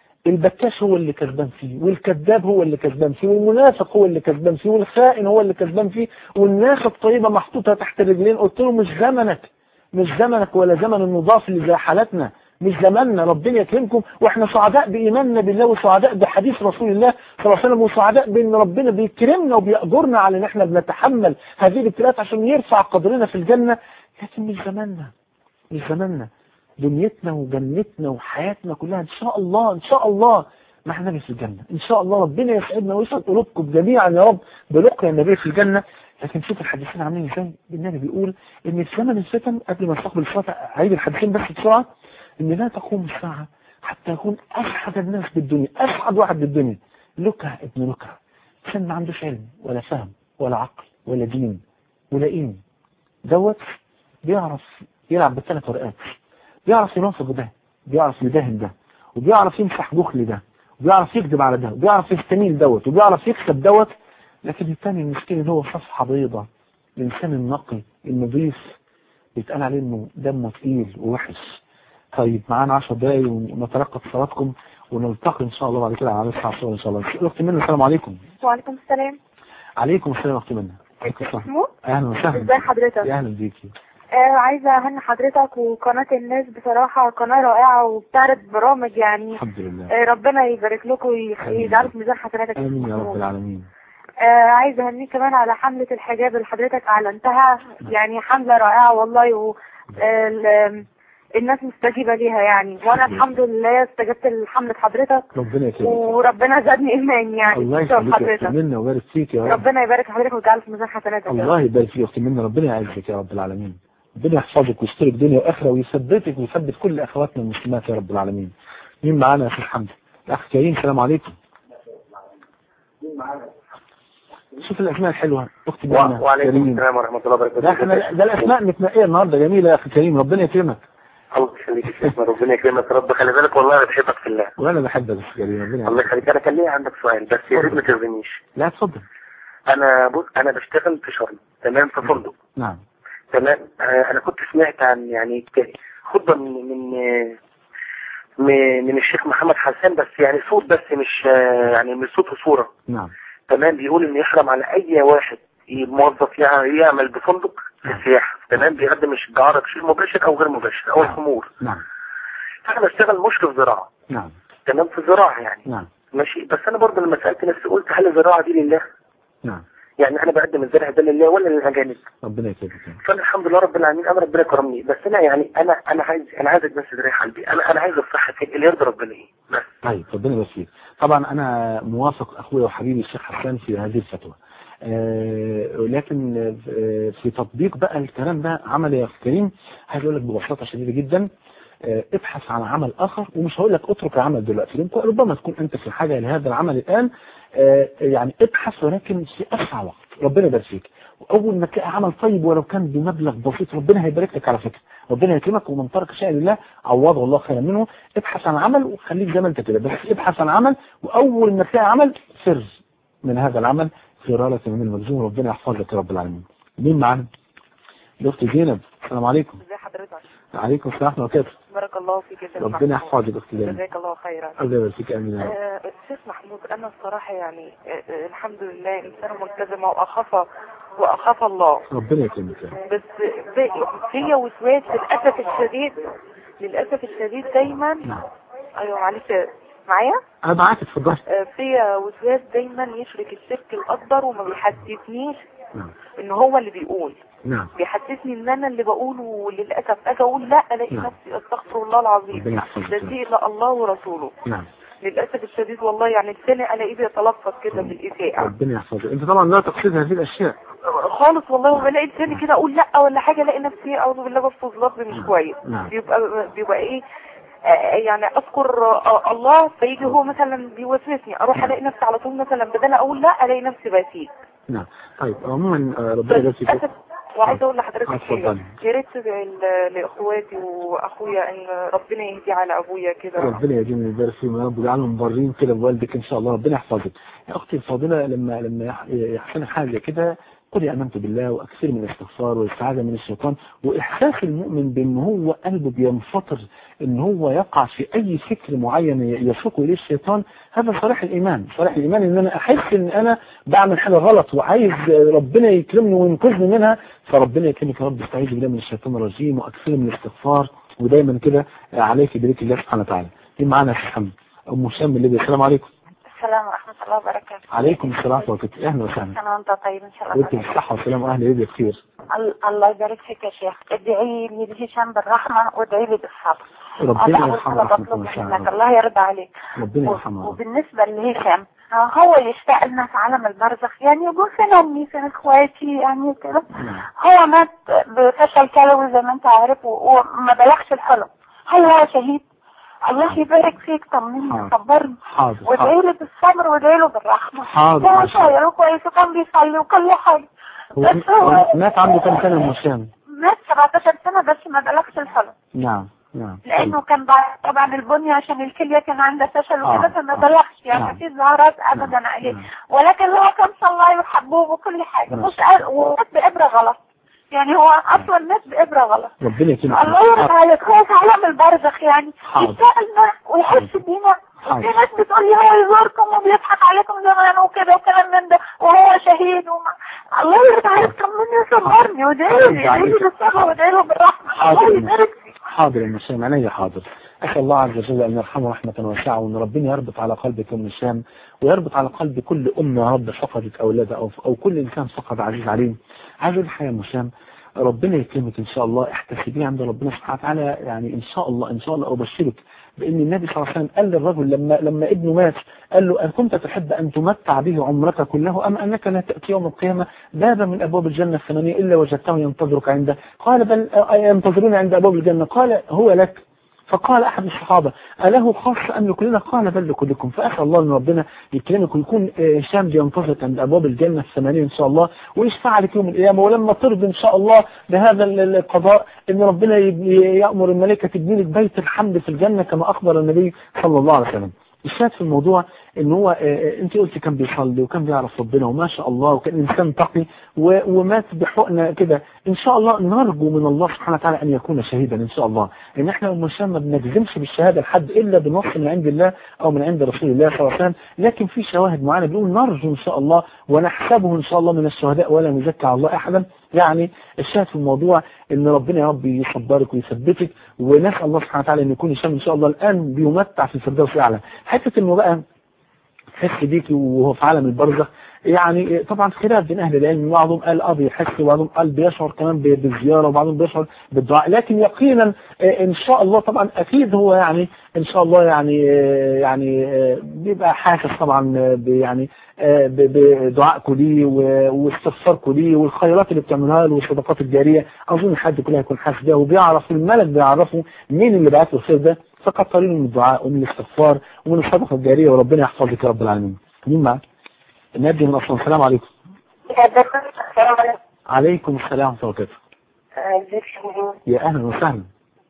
البكاش هو اللي كسبان فيه والكذاب هو اللي كسبان فيه والمنافق هو اللي كسبان فيه والخائن هو اللي كسبان فيه والناس الطيبة محطوطة تحت رجلين قلت له مش زمنك مش زمنك ولا زمن المضاف اللي زي حالتنا مش زماننا ربنا يكرمكم واحنا سعداء بإيماننا بالله وسعداء بحديث رسول الله صلى الله عليه وسلم وسعداء بأن ربنا بيكرمنا وبيأجرنا على ان احنا بنتحمل هذه الابتلاءات عشان يرفع قدرنا في الجنة لكن مش زماننا مش زماننا دنيتنا وجنتنا وحياتنا كلها ان شاء الله ان شاء الله ما احنا نبي في الجنة ان شاء الله ربنا يسعدنا ويسعد قلوبكم جميعا يا رب بلقيا النبي في الجنة لكن شوف الحديثين عاملين ازاي النبي بيقول ان في زمن الفتن قبل ما نستقبل الصلاه عيد الحديثين بس بسرعه ان لا تقوم الساعه حتى يكون اسعد الناس بالدنيا اسعد واحد بالدنيا لكع ابن لكع عشان ما عندوش علم ولا فهم ولا عقل ولا دين ولا ايمان دوت بيعرف يلعب بالثلاث ورقات بيعرف ينافق ده بيعرف يداهن ده وبيعرف يمسح بخل ده وبيعرف يكذب على ده وبيعرف يستميل دوت وبيعرف يكسب دوت لكن الثاني المسكين اللي هو صفحة بيضة الإنسان النقي النظيف بيتقال عليه إنه دمه تقيل ووحش طيب معانا 10 دقايق ونتلقى اتصالاتكم ونلتقي إن شاء الله بعد كده على الساعة إن شاء الله أختي منى السلام عليكم وعليكم السلام عليكم السلام أختي منى عليكم السلام محمود أهلا وسهلا ازي حضرتك يا أهلا بيكي آه عايزة أهني حضرتك وقناة الناس بصراحة قناة رائعة وبتعرض برامج يعني الحمد لله آه ربنا يبارك لكم آمين. ويجعله في ميزان حسناتك آمين يا رب محمود. العالمين آه عايزة أهنيك كمان على حملة الحجاب اللي حضرتك أعلنتها يعني حملة رائعة والله و آه، ال- الناس مستجيبة ليها يعني وأنا الحمد لله استجبت لحملة حضرتك ربنا يكرمك وربنا زادني إيمان يعني الله بسبب يخليك يا أختي حضرتك منى ويبارك فيك يا رب ربنا يبارك في حضرتك ويجعله في ميزان حسناتك يا رب. الله يبارك فيك يا اختي منى ربنا يعزك يا رب العالمين ربنا يحفظك ويسترك دنيا واخره ويثبتك ويثبت كل اخواتنا المسلمات يا رب العالمين مين معانا يا اخي حمد الاخ كريم السلام عليكم شوف الاسماء الحلوه اختي منى وعليكم كريم السلام ورحمة الله وبركاته ده احنا ده الاسماء متنقيه النهارده جميله يا اخي كريم ربنا يكرمك الله يخليك يا شيخنا ربنا يكرمك يا رب خلي بالك والله انا بحبك في الله وانا بحبك يا اخي كريم ربنا الله يعزك يخليك انا كان ليا عندك سؤال بس يا ريت ما ترضينيش لا اتفضل انا بص انا بشتغل في شرم تمام في فندق نعم تمام آه، انا كنت سمعت عن يعني ك- خطبه من من آه، من من الشيخ محمد حسان بس يعني صوت بس مش آه، يعني من صوت وصوره نعم تمام بيقول انه يحرم على اي واحد موظف يعني يعمل بفندق في السياحه تمام بيقدم الشجاعه بشكل مباشر او غير مباشر او نعم. الخمور نعم انا بشتغل مشرف زراعه نعم تمام في الزراعه يعني نعم ماشي بس انا برضه لما سالت نفسي قلت هل الزراعه دي لله؟ نعم يعني انا بقدم الزرع ده لله ولا للاجانب؟ ربنا يكرمك فانا الحمد لله رب العالمين انا ربنا كرمني بس انا يعني انا انا عايز انا عايزك بس تريح قلبي انا انا عايز الصحه كده اللي يرضي ربنا ايه بس طيب ربنا يبارك فيك طبعا انا موافق اخويا وحبيبي الشيخ حسان في هذه الفتوى آه لكن آه في تطبيق بقى الكلام ده عمل يا اخي كريم عايز اقول لك ببساطه شديده جدا آه ابحث عن عمل اخر ومش هقول لك اترك العمل دلوقتي لأن ربما تكون انت في حاجه لهذا العمل الان آه يعني ابحث ولكن في اسرع وقت ربنا يبارك فيك واول ما تلاقي عمل طيب ولو كان بمبلغ بسيط ربنا هيبارك لك على فكره ربنا يكرمك ومن ترك شيء لله عوضه الله خيرا منه ابحث عن عمل وخليك زي ما انت كده بس ابحث عن عمل واول ما تلاقي عمل فر من هذا العمل فرارة من المجزوم ربنا يحفظك يا رب العالمين مين معانا؟ الاخت زينب السلام عليكم ازي حضرتك عليكم السلام ورحمه الله وبركاته بارك الله فيك يا شيخ ربنا محمود. يحفظك اخت زينب جزاك الله خيرا الله يبارك فيك امين يا رب آه، الشيخ محمود انا الصراحه يعني آه، آه، الحمد لله انسانه ملتزمه واخاف واخاف الله ربنا يكرمك يا رب بس في- فيا وسواس للاسف الشديد للاسف الشديد دايما نعم ايوه معلش معايا انا معاك اتفضل آه، فيا وسواس دايما يشرك الشرك الاكبر وما بيحسسنيش نعم ان هو اللي بيقول نعم بيحسسني ان انا اللي بقوله وللاسف اجي اقول لا الاقي نعم. نفسي استغفر الله العظيم ربنا يحفظك ده يا رب. دي الا الله ورسوله نعم للاسف الشديد والله يعني لساني الاقيه بيتلفظ كده بالاساءه ربنا يحفظك انت طبعا لا تقصد هذه الاشياء خالص والله وبلاقي لساني كده اقول لا ولا حاجه الاقي نفسي اعوذ بالله بلفظ لفظ مش كويس نعم. بيبقى بيبقى ايه آه، يعني اذكر آه، الله فيجي هو مثلا بيوسوسني اروح الاقي نفسي على طول مثلا بدل اقول لا الاقي نفسي بسيء نعم طيب عموما آه، ربنا يبارك فيك للاسف وعايزه اقول لحضرتك اتفضلي. حاجه يا ريت تدعي ل- لاخواتي واخويا ان ربنا يهدي على ابويا كده ربنا يديم ويبارك فيهم يا رب ويجعلهم برين كده بوالدك ان شاء الله ربنا يحفظك يا اختي الفاضله لما لما يح- يحصل حاجه كده قولي امنت بالله واكثر من الاستغفار والاستعاذه من الشيطان واحساس المؤمن بان هو قلبه بينفطر ان هو يقع في اي فكر معين يسوق اليه الشيطان هذا صلاح الايمان صلاح الايمان ان انا احس ان انا بعمل حاجه غلط وعايز ربنا يكرمني وينقذني منها فربنا يكرمك يا رب استعيذ بالله من الشيطان الرجيم واكثر من الاستغفار ودايما كده عليك بريك الله سبحانه وتعالى دي معانا يا محمد ام هشام من ليبيا السلام عليكم السلام ورحمة الله وبركاته عليكم السلام ورحمه الله اهلا وسهلا سنة وانت طيب ان شاء وانت الله بالصحه والسلام واهل ليبيا بخير ال- الله يبارك فيك يا شيخ ادعي لي بهشام بالرحمة وادعي لي بالصبر ربنا أنا يرحمه أول حاجة رحمه بطلب الله منك وسعه الله يرضى عليك ربنا و- يرحمه يا رب. وبالنسبة لهشام هو يشتاق لنا في عالم البرزخ يعني يقول فين امي فين اخواتي يعني كده نعم. هو مات بفشل كلوي زي ما انت عارف و- وما بلغش الحلم هل هو شهيد الله يبارك فيك طمني حاضر. صبرني حاضر وادعي حاضر له بالصبر وادعي له بالرحمة حاضر هو ما شاء الله. شاير وكويس وكان بيصلي وكل حاجة هو بس هو هو مات عنده كام سنه ام هشام مات 17 سنة بس ما بلغش الحلم نعم نعم لانه كان بعد طبعا البنية عشان الكلية كان عندها فشل آه. وكده فما بلغش يعني نعم. ما فيش ظهرات ابدا عليه نعم. ولكن هو كان صلى وحبوب وكل حاجة ما مش قال ومات بإبرة غلط يعني هو اصلا مات بإبرة غلط ربنا يكرمك الله يرضى عليك هو في عالم البرزخ يعني حاضر. يسألنا ويحس بينا حاضر. وفي ناس بتقول لي هو يزوركم وبيضحك عليكم زمان وكده وكلام من ده وهو شهيد وما الله يرضى عليك طمني وصبرني وادعي لي ادعي لي بالصبر وادعي له بالرحمة حاضر. الله يبارك فيك حاضر يا ام هشام عينيا حاضر اسال الله عز وجل ان يرحمه رحمه واسعه وان ربنا يربط على قلبك ام هشام ويربط على قلب كل ام يا رب فقدت اولادها او او كل انسان فقد عزيز عليه عايز اقول حاجه يا ام هشام ربنا يكرمك ان شاء الله احتسبيه عند ربنا سبحانه وتعالى يعني ان شاء الله ان شاء الله ابشرك بان النبي صلى الله عليه وسلم قال للرجل لما لما ابنه مات قال له ان كنت تحب ان تمتع به عمرك كله ام انك لا تاتي يوم القيامه بابا من ابواب الجنه الثمانيه الا وجدته ينتظرك عنده قال بل آه، ينتظرون عند ابواب الجنه قال هو لك فقال أحد الصحابة أله خاصة أم لكلنا قال بل لكلكم فأسأل الله أن ربنا يكرمك ويكون آه، هشام بينتظرك عند أبواب الجنة الثمانية إن شاء الله ويشفع لك يوم القيامة ولما ترضي إن شاء الله بهذا ال- ال- القضاء أن ربنا يب- يأمر الملائكة تبني لك بيت الحمد في الجنة كما أخبر النبي صلى الله عليه وسلم الشاهد في الموضوع ان هو آه، آه، انت قلت كان بيصلي وكان بيعرف ربنا وما شاء الله وكان انسان تقي و- ومات بحقنه كده ان شاء الله نرجو من الله سبحانه وتعالى ان يكون شهيدا ان شاء الله ان احنا ام هشام ما بنجزمش بالشهاده لحد الا بنص من عند الله او من عند رسول الله صلى الله عليه وسلم لكن في شواهد معينه بنقول نرجو ان شاء الله ونحسبه ان شاء الله من الشهداء ولا نزكي على الله احدا يعني الشاهد في الموضوع ان ربنا يا رب يصبرك ويثبتك ونسال الله سبحانه وتعالى ان يكون هشام ان شاء الله الان بيمتع في الفردوس الاعلى حته انه بقى حس بيكي وهو في عالم البرزخ يعني طبعا خلاف بين اهل العلم بعضهم قال اه بيحس وبعضهم قال بيشعر كمان ب- بالزياره وبعضهم بيشعر بالدعاء لكن يقينا آه، ان شاء الله طبعا اكيد هو يعني ان شاء الله يعني آه، يعني آه، بيبقى حاسس طبعا آه، ب- يعني آه، ب- بدعائكم ليه و- واستغفاركم ليه والخيرات اللي بتعملوها له والصدقات الجاريه اظن حد كلها يكون حاسس بيها وبيعرف الملك بيعرفه مين اللي بعت له الخير ده فكتر له من الدعاء ومن الاستغفار ومن الصدقه الجاريه وربنا يحفظك يا رب العالمين مين معاك؟ نادي من اصلا السلام عليكم السلام عليكم عليكم السلام ورحمه الله وبركاته ازيك يا محمود؟ يا اهلا وسهلا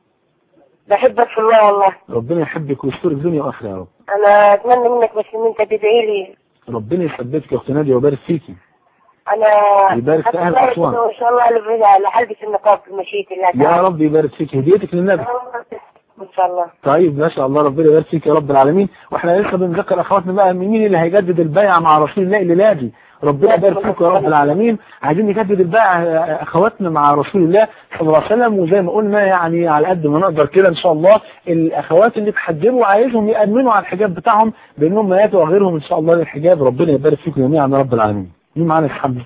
بحبك في الله والله ربنا يحبك ويسترك دنيا واخره يا رب انا اتمنى منك بس ان انت تدعي لي ربنا يثبتك يا اختي ناديه ويبارك فيكي انا يبارك في أهل هتلاقي أسوان. كده ان شاء الله الفيديو على حلقة النقاب في مشيئة الله يا تعالى رب يبارك فيك هديتك للنبي ان شاء الله طيب ما شاء الله ربنا يبارك فيك يا رب العالمين واحنا لسه بنذكر اخواتنا بقى مين اللي هيجدد البيعه مع رسول الله الليله دي ربنا يبارك فيك يا رب العالمين عايزين نجدد البيعه اخواتنا مع رسول الله صلى الله عليه وسلم وزي ما قلنا يعني على قد ما نقدر كده ان شاء الله الاخوات اللي تحجبوا عايزهم يامنوا على الحجاب بتاعهم بانهم ياتوا غيرهم ان شاء الله للحجاب ربنا يبارك فيكم جميعا يا رب العالمين مين معانا يا محمد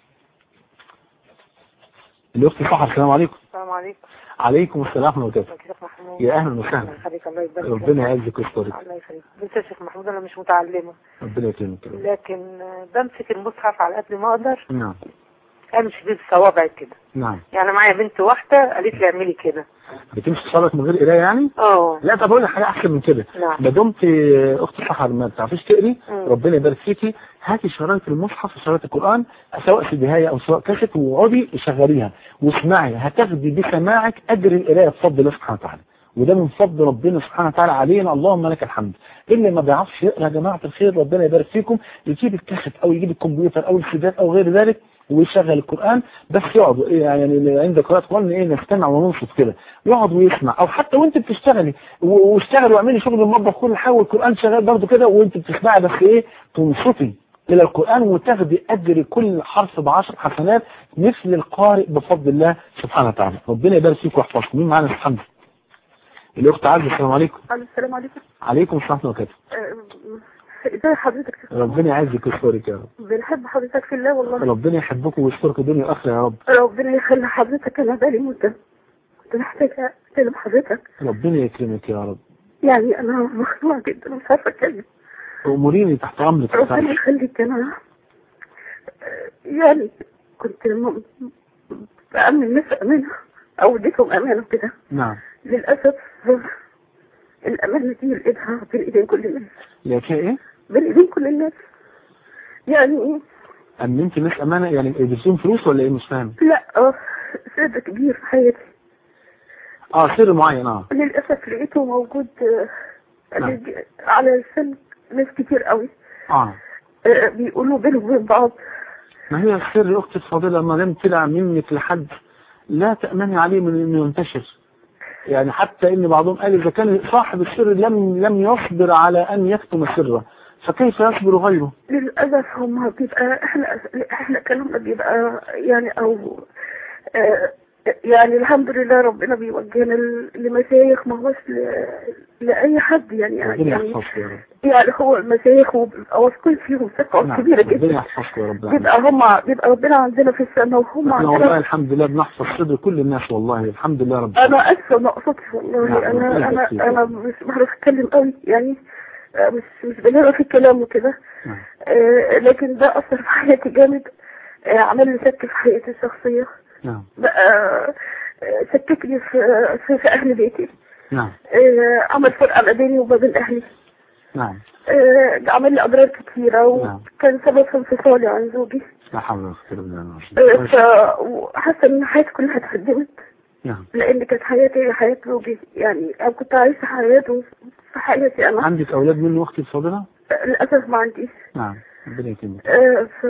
الاخت صحر السلام عليكم السلام عليكم عليكم السلام ورحمه الله وبركاته كيف محمود يا اهلا وسهلا الله يخليك الله يبارك فيك. ربنا يعزك ويسترك الله يخليك بنت الشيخ محمود انا مش متعلمه ربنا يكرمك يا رب. لكن آه، بمسك المصحف على قد ما اقدر نعم امشي بيه بصوابعي كده نعم يعني معايا بنت واحده قالت لي اعملي كده بتمشي صلاتك من غير قرايه يعني اه لا طب اقول لك حاجه احسن من كده نعم ما دمت اخت سحر ما بتعرفيش تقري مم. ربنا يبارك فيكي هاتي شرايط المصحف وشرايط القران سواء سيديهايه او سواء كاسيت واقعدي شغليها واسمعي هتاخدي بسماعك اجر القرايه بفضل الله سبحانه وتعالى وده من فضل ربنا سبحانه وتعالى علينا اللهم لك الحمد اللي ما بيعرفش يقرا يا جماعه الخير ربنا يبارك فيكم يجيب الكاسيت او يجيب الكمبيوتر او السيدات او غير ذلك ويشغل القرآن بس يقعد إيه يعني عند قراءة قرآن ايه نستمع وننصت كده يقعد ويسمع او حتى وانت بتشتغلي و- واشتغلي واعملي شغل المطبخ كل حاجه والقرآن شغال برضه كده وانت بتسمعي بس ايه تنصتي الى القرآن وتاخدي اجر كل حرف بعشر حسنات مثل القارئ بفضل الله سبحانه وتعالى ربنا يبارك فيك ويحفظكم مين معانا الحمد الاخت عزة السلام عليكم السلام عليكم عليكم السلام وبركاته ازي حضرتك ربنا يعزك ويسترك يا رب بنحب حضرتك في الله والله ربنا يحبكم ويسترك دنيا واخره يا رب ربنا يخلي حضرتك انا بالي مدة كنت محتاجة اكلم حضرتك ربنا يكرمك يا رب يعني انا مخنوقة جدا مش عارفة اتكلم اموريني تحت امرك يا ربنا سعد. يخليك انا يعني كنت م- بأمن الناس أمانة أو اديتهم أمانة كده نعم للأسف الأمانة دي لقيتها بين إيدين كل الناس يا كده ايه بين إيدين كل الناس يعني امنت الناس امانه يعني اديتهم فلوس ولا ايه مش فاهم لا اه سر كبير في حياتي اه سر معين اه للأسف لقيته موجود آه، نعم. على لسان ناس كتير قوي اه آه، بيقولوا بينهم وبين بعض ما هي السر يا اختي الفاضله ما لم طلع منك لحد لا تامني عليه من انه ينتشر يعني حتى ان بعضهم قال اذا كان صاحب السر لم لم يصبر على ان يكتم سره فكيف يصبر غيره للأسف هم بيبقى احنا احنا كلامنا بيبقى يعني او آه، يعني الحمد لله ربنا بيوجهنا ل- لمشايخ ما هوش ل- لأي حد يعني ربنا يعني يحفظك يا رب يعني هو المشايخ وبيبقى واثقين فيهم ثقة نعم كبيرة ربنا جدا يحفظك يا رب بيبقى هم بيبقى ربنا عندنا في السماء وهم احنا والله عندنا الحمد لله بنحفظ صدر كل الناس والله الحمد لله رب انا اسفه ما اقصدش والله نعم، انا ربنا انا يبارك انا مش بعرف اتكلم قوي يعني آه، مش مش بلاقي في الكلام وكده نعم. آه، لكن ده اثر في حياتي جامد آه، عمل لي شك في حياتي الشخصيه نعم بقى آه، شككني في في, في اهل بيتي نعم آه، عمل فرقه ما بيني وما بين اهلي نعم آه، عمل لي اضرار كتيره نعم. وكان سبب في انفصالي عن زوجي لا حول ولا قوه الا بالله آه، ف وحاسه ان حياتي كلها اتهدمت نعم لان كانت حياتي هي حياة زوجي يعني انا كنت عايشة حياته في حياتي انا عندك اولاد منه اختي الفاضله للاسف ما عنديش نعم ربنا يكرمك آه، ف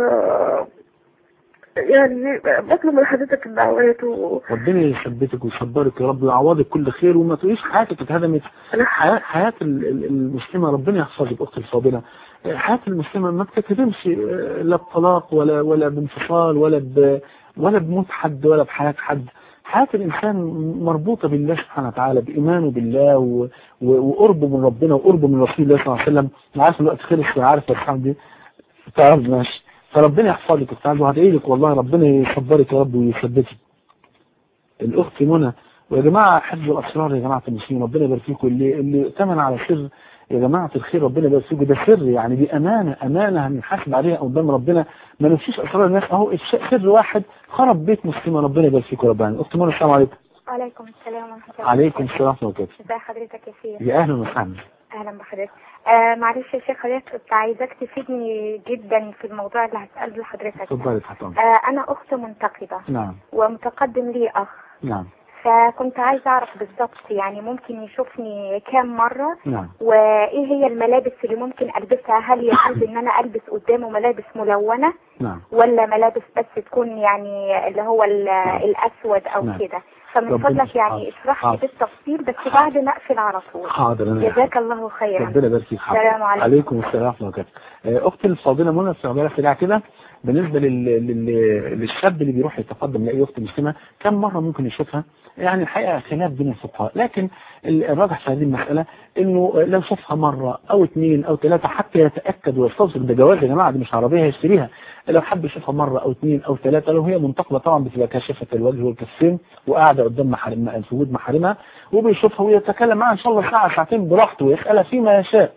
يعني بطلب من حضرتك الدعوات و ربنا يثبتك ويصبرك يا رب ويعوضك كل خير وما تقوليش حياتك اتهدمت انا حياة, حياة ال- ال- المسلمة ربنا يحفظك أختي الفاضلة حياة المسلمة ما بتتهدمش آه، لا بطلاق ولا ولا بانفصال ولا ب ولا بموت حد ولا بحياة حد حياة الإنسان مربوطة بالله سبحانه وتعالى بإيمانه بالله و... و... وقربه من ربنا وقربه من رسول الله صلى الله عليه وسلم أنا عارف الوقت خلص عارف يا صاحبي تعرف ماشي فربنا يحفظك استاذ وهدعي لك والله ربنا يصبرك يا رب ويثبتك الاخت منى ويا جماعه حفظ الاسرار يا جماعه المسلمين ربنا يبارك فيكم اللي اللي ائتمن على سر يا جماعه الخير ربنا يبارك فيكم ده سر يعني دي امانه امانه هنحاسب عليها قدام ربنا ما نمشيش اسرار الناس اهو الش- سر واحد خرب بيت مسلمه ربنا يبارك فيكم ربنا اخت منى السلام عليكم وعليكم السلام ورحمة الله عليكم السلام ورحمه الله وبركاته ازي حضرتك يا سير يا اهلا وسهلا اهلا بحضرتك آه معلش يا شيخ حضرتك كنت عايزاك تفيدني جدا في الموضوع اللي هسأله لحضرتك اتفضلي تحت امرك آه انا اخت منتقبة نعم ومتقدم لي اخ نعم فكنت عايزة اعرف بالظبط يعني ممكن يشوفني كام مرة نعم وايه هي الملابس اللي ممكن البسها هل يجوز ان انا البس قدامه ملابس ملونة نعم ولا ملابس بس تكون يعني اللي هو ال- الاسود او نعم. كده فمن ربنا فضلك يعني حاضر. اشرح لي حاضر. بالتفصيل بس بعد ما اقفل على طول حاضر انا جزاك الله خيرا ربنا يبارك فيك حاضر. السلام عليكم. عليكم السلام ورحمه الله وبركاته آه، اختي الفاضله منى السعوديه سريعه كده بالنسبه لل... لل... للشاب اللي بيروح يتقدم لاي اخت مسلمه كم مره ممكن يشوفها يعني الحقيقه خلاف بين الفقهاء لكن ال- الراجح في هذه المساله انه لو شافها مره او اثنين او ثلاثه حتى يتاكد ويستوثق ده جواز يا جماعه دي مش عربيه هيشتريها لو حب يشوفها مره او اثنين او ثلاثه لو هي منتقبه طبعا بتبقى كاشفه الوجه والكفين وقاعده قدام محارم في وجود محارمها وبيشوفها ويتكلم معاها ان شاء الله ساعه ساعتين براحته ويسالها فيما يشاء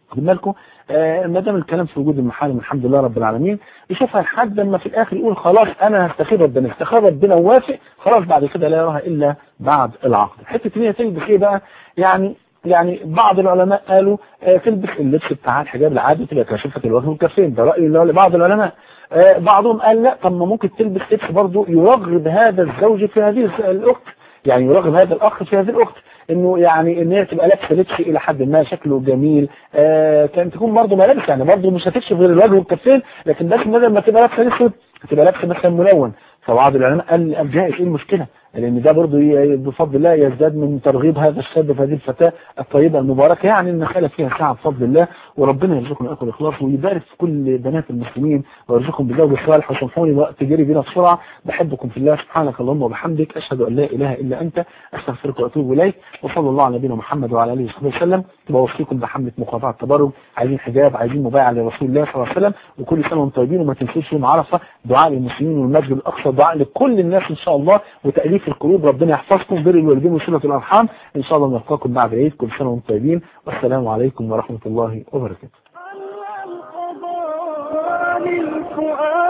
خد بالكم آه ما دام الكلام في وجود المحارم الحمد لله رب العالمين يشوفها لحد لما في الاخر يقول خلاص انا هستخير ربنا استخير ربنا ووافق خلاص بعد كده لا يراها الا بعد العقد حته ان هي تلبس ايه بقى يعني يعني بعض العلماء قالوا آه تلبس اللبس بتاع الحجاب العادي تبقى كاشفه الوجه والكفين ده راي بعض العلماء آه بعضهم قال لا طب ما ممكن تلبس لبس برضه يرغب هذا الزوج في هذه الاخت يعني يرغب هذا الاخ في هذه الاخت انه يعني ان هي تبقى لابسه لبس الى حد ما شكله جميل آه كان تكون برضه ملابس يعني برضه مش هتكشف غير الوجه والكفين لكن بس بدل ما تبقى لابسه اسود تبقى لابسه مثلا ملون فبعض العلماء قال قال جائز ايه المشكله؟ لان ده برضه بفضل الله يزداد من ترغيب هذا الشاب في هذه الفتاه الطيبه المباركه يعني النخاله فيها ساعه بفضل الله وربنا يرزقنا الاخر الاخلاص ويبارك في كل بنات المسلمين ويرزقهم بالزوج الصالح وسامحوني الوقت جري بينا بسرعه بحبكم في الله سبحانك اللهم وبحمدك اشهد ان لا اله الا انت استغفرك واتوب اليك وصلى الله على نبينا محمد وعلى اله وصحبه وسلم بوصيكم بحمله مقاطعه التبرج عايزين حجاب عايزين مبايعه لرسول الله صلى الله عليه وسلم وكل سنه وانتم طيبين وما تنسوش يوم عرفه دعاء للمسلمين والمسجد الاقصى دعاء لكل الناس ان شاء الله وتاليف القلوب ربنا يحفظكم بر الوالدين وصله الارحام ان شاء الله نلقاكم بعد العيد كل سنه وانتم طيبين والسلام عليكم ورحمه الله وبركاته القضاء للفؤاد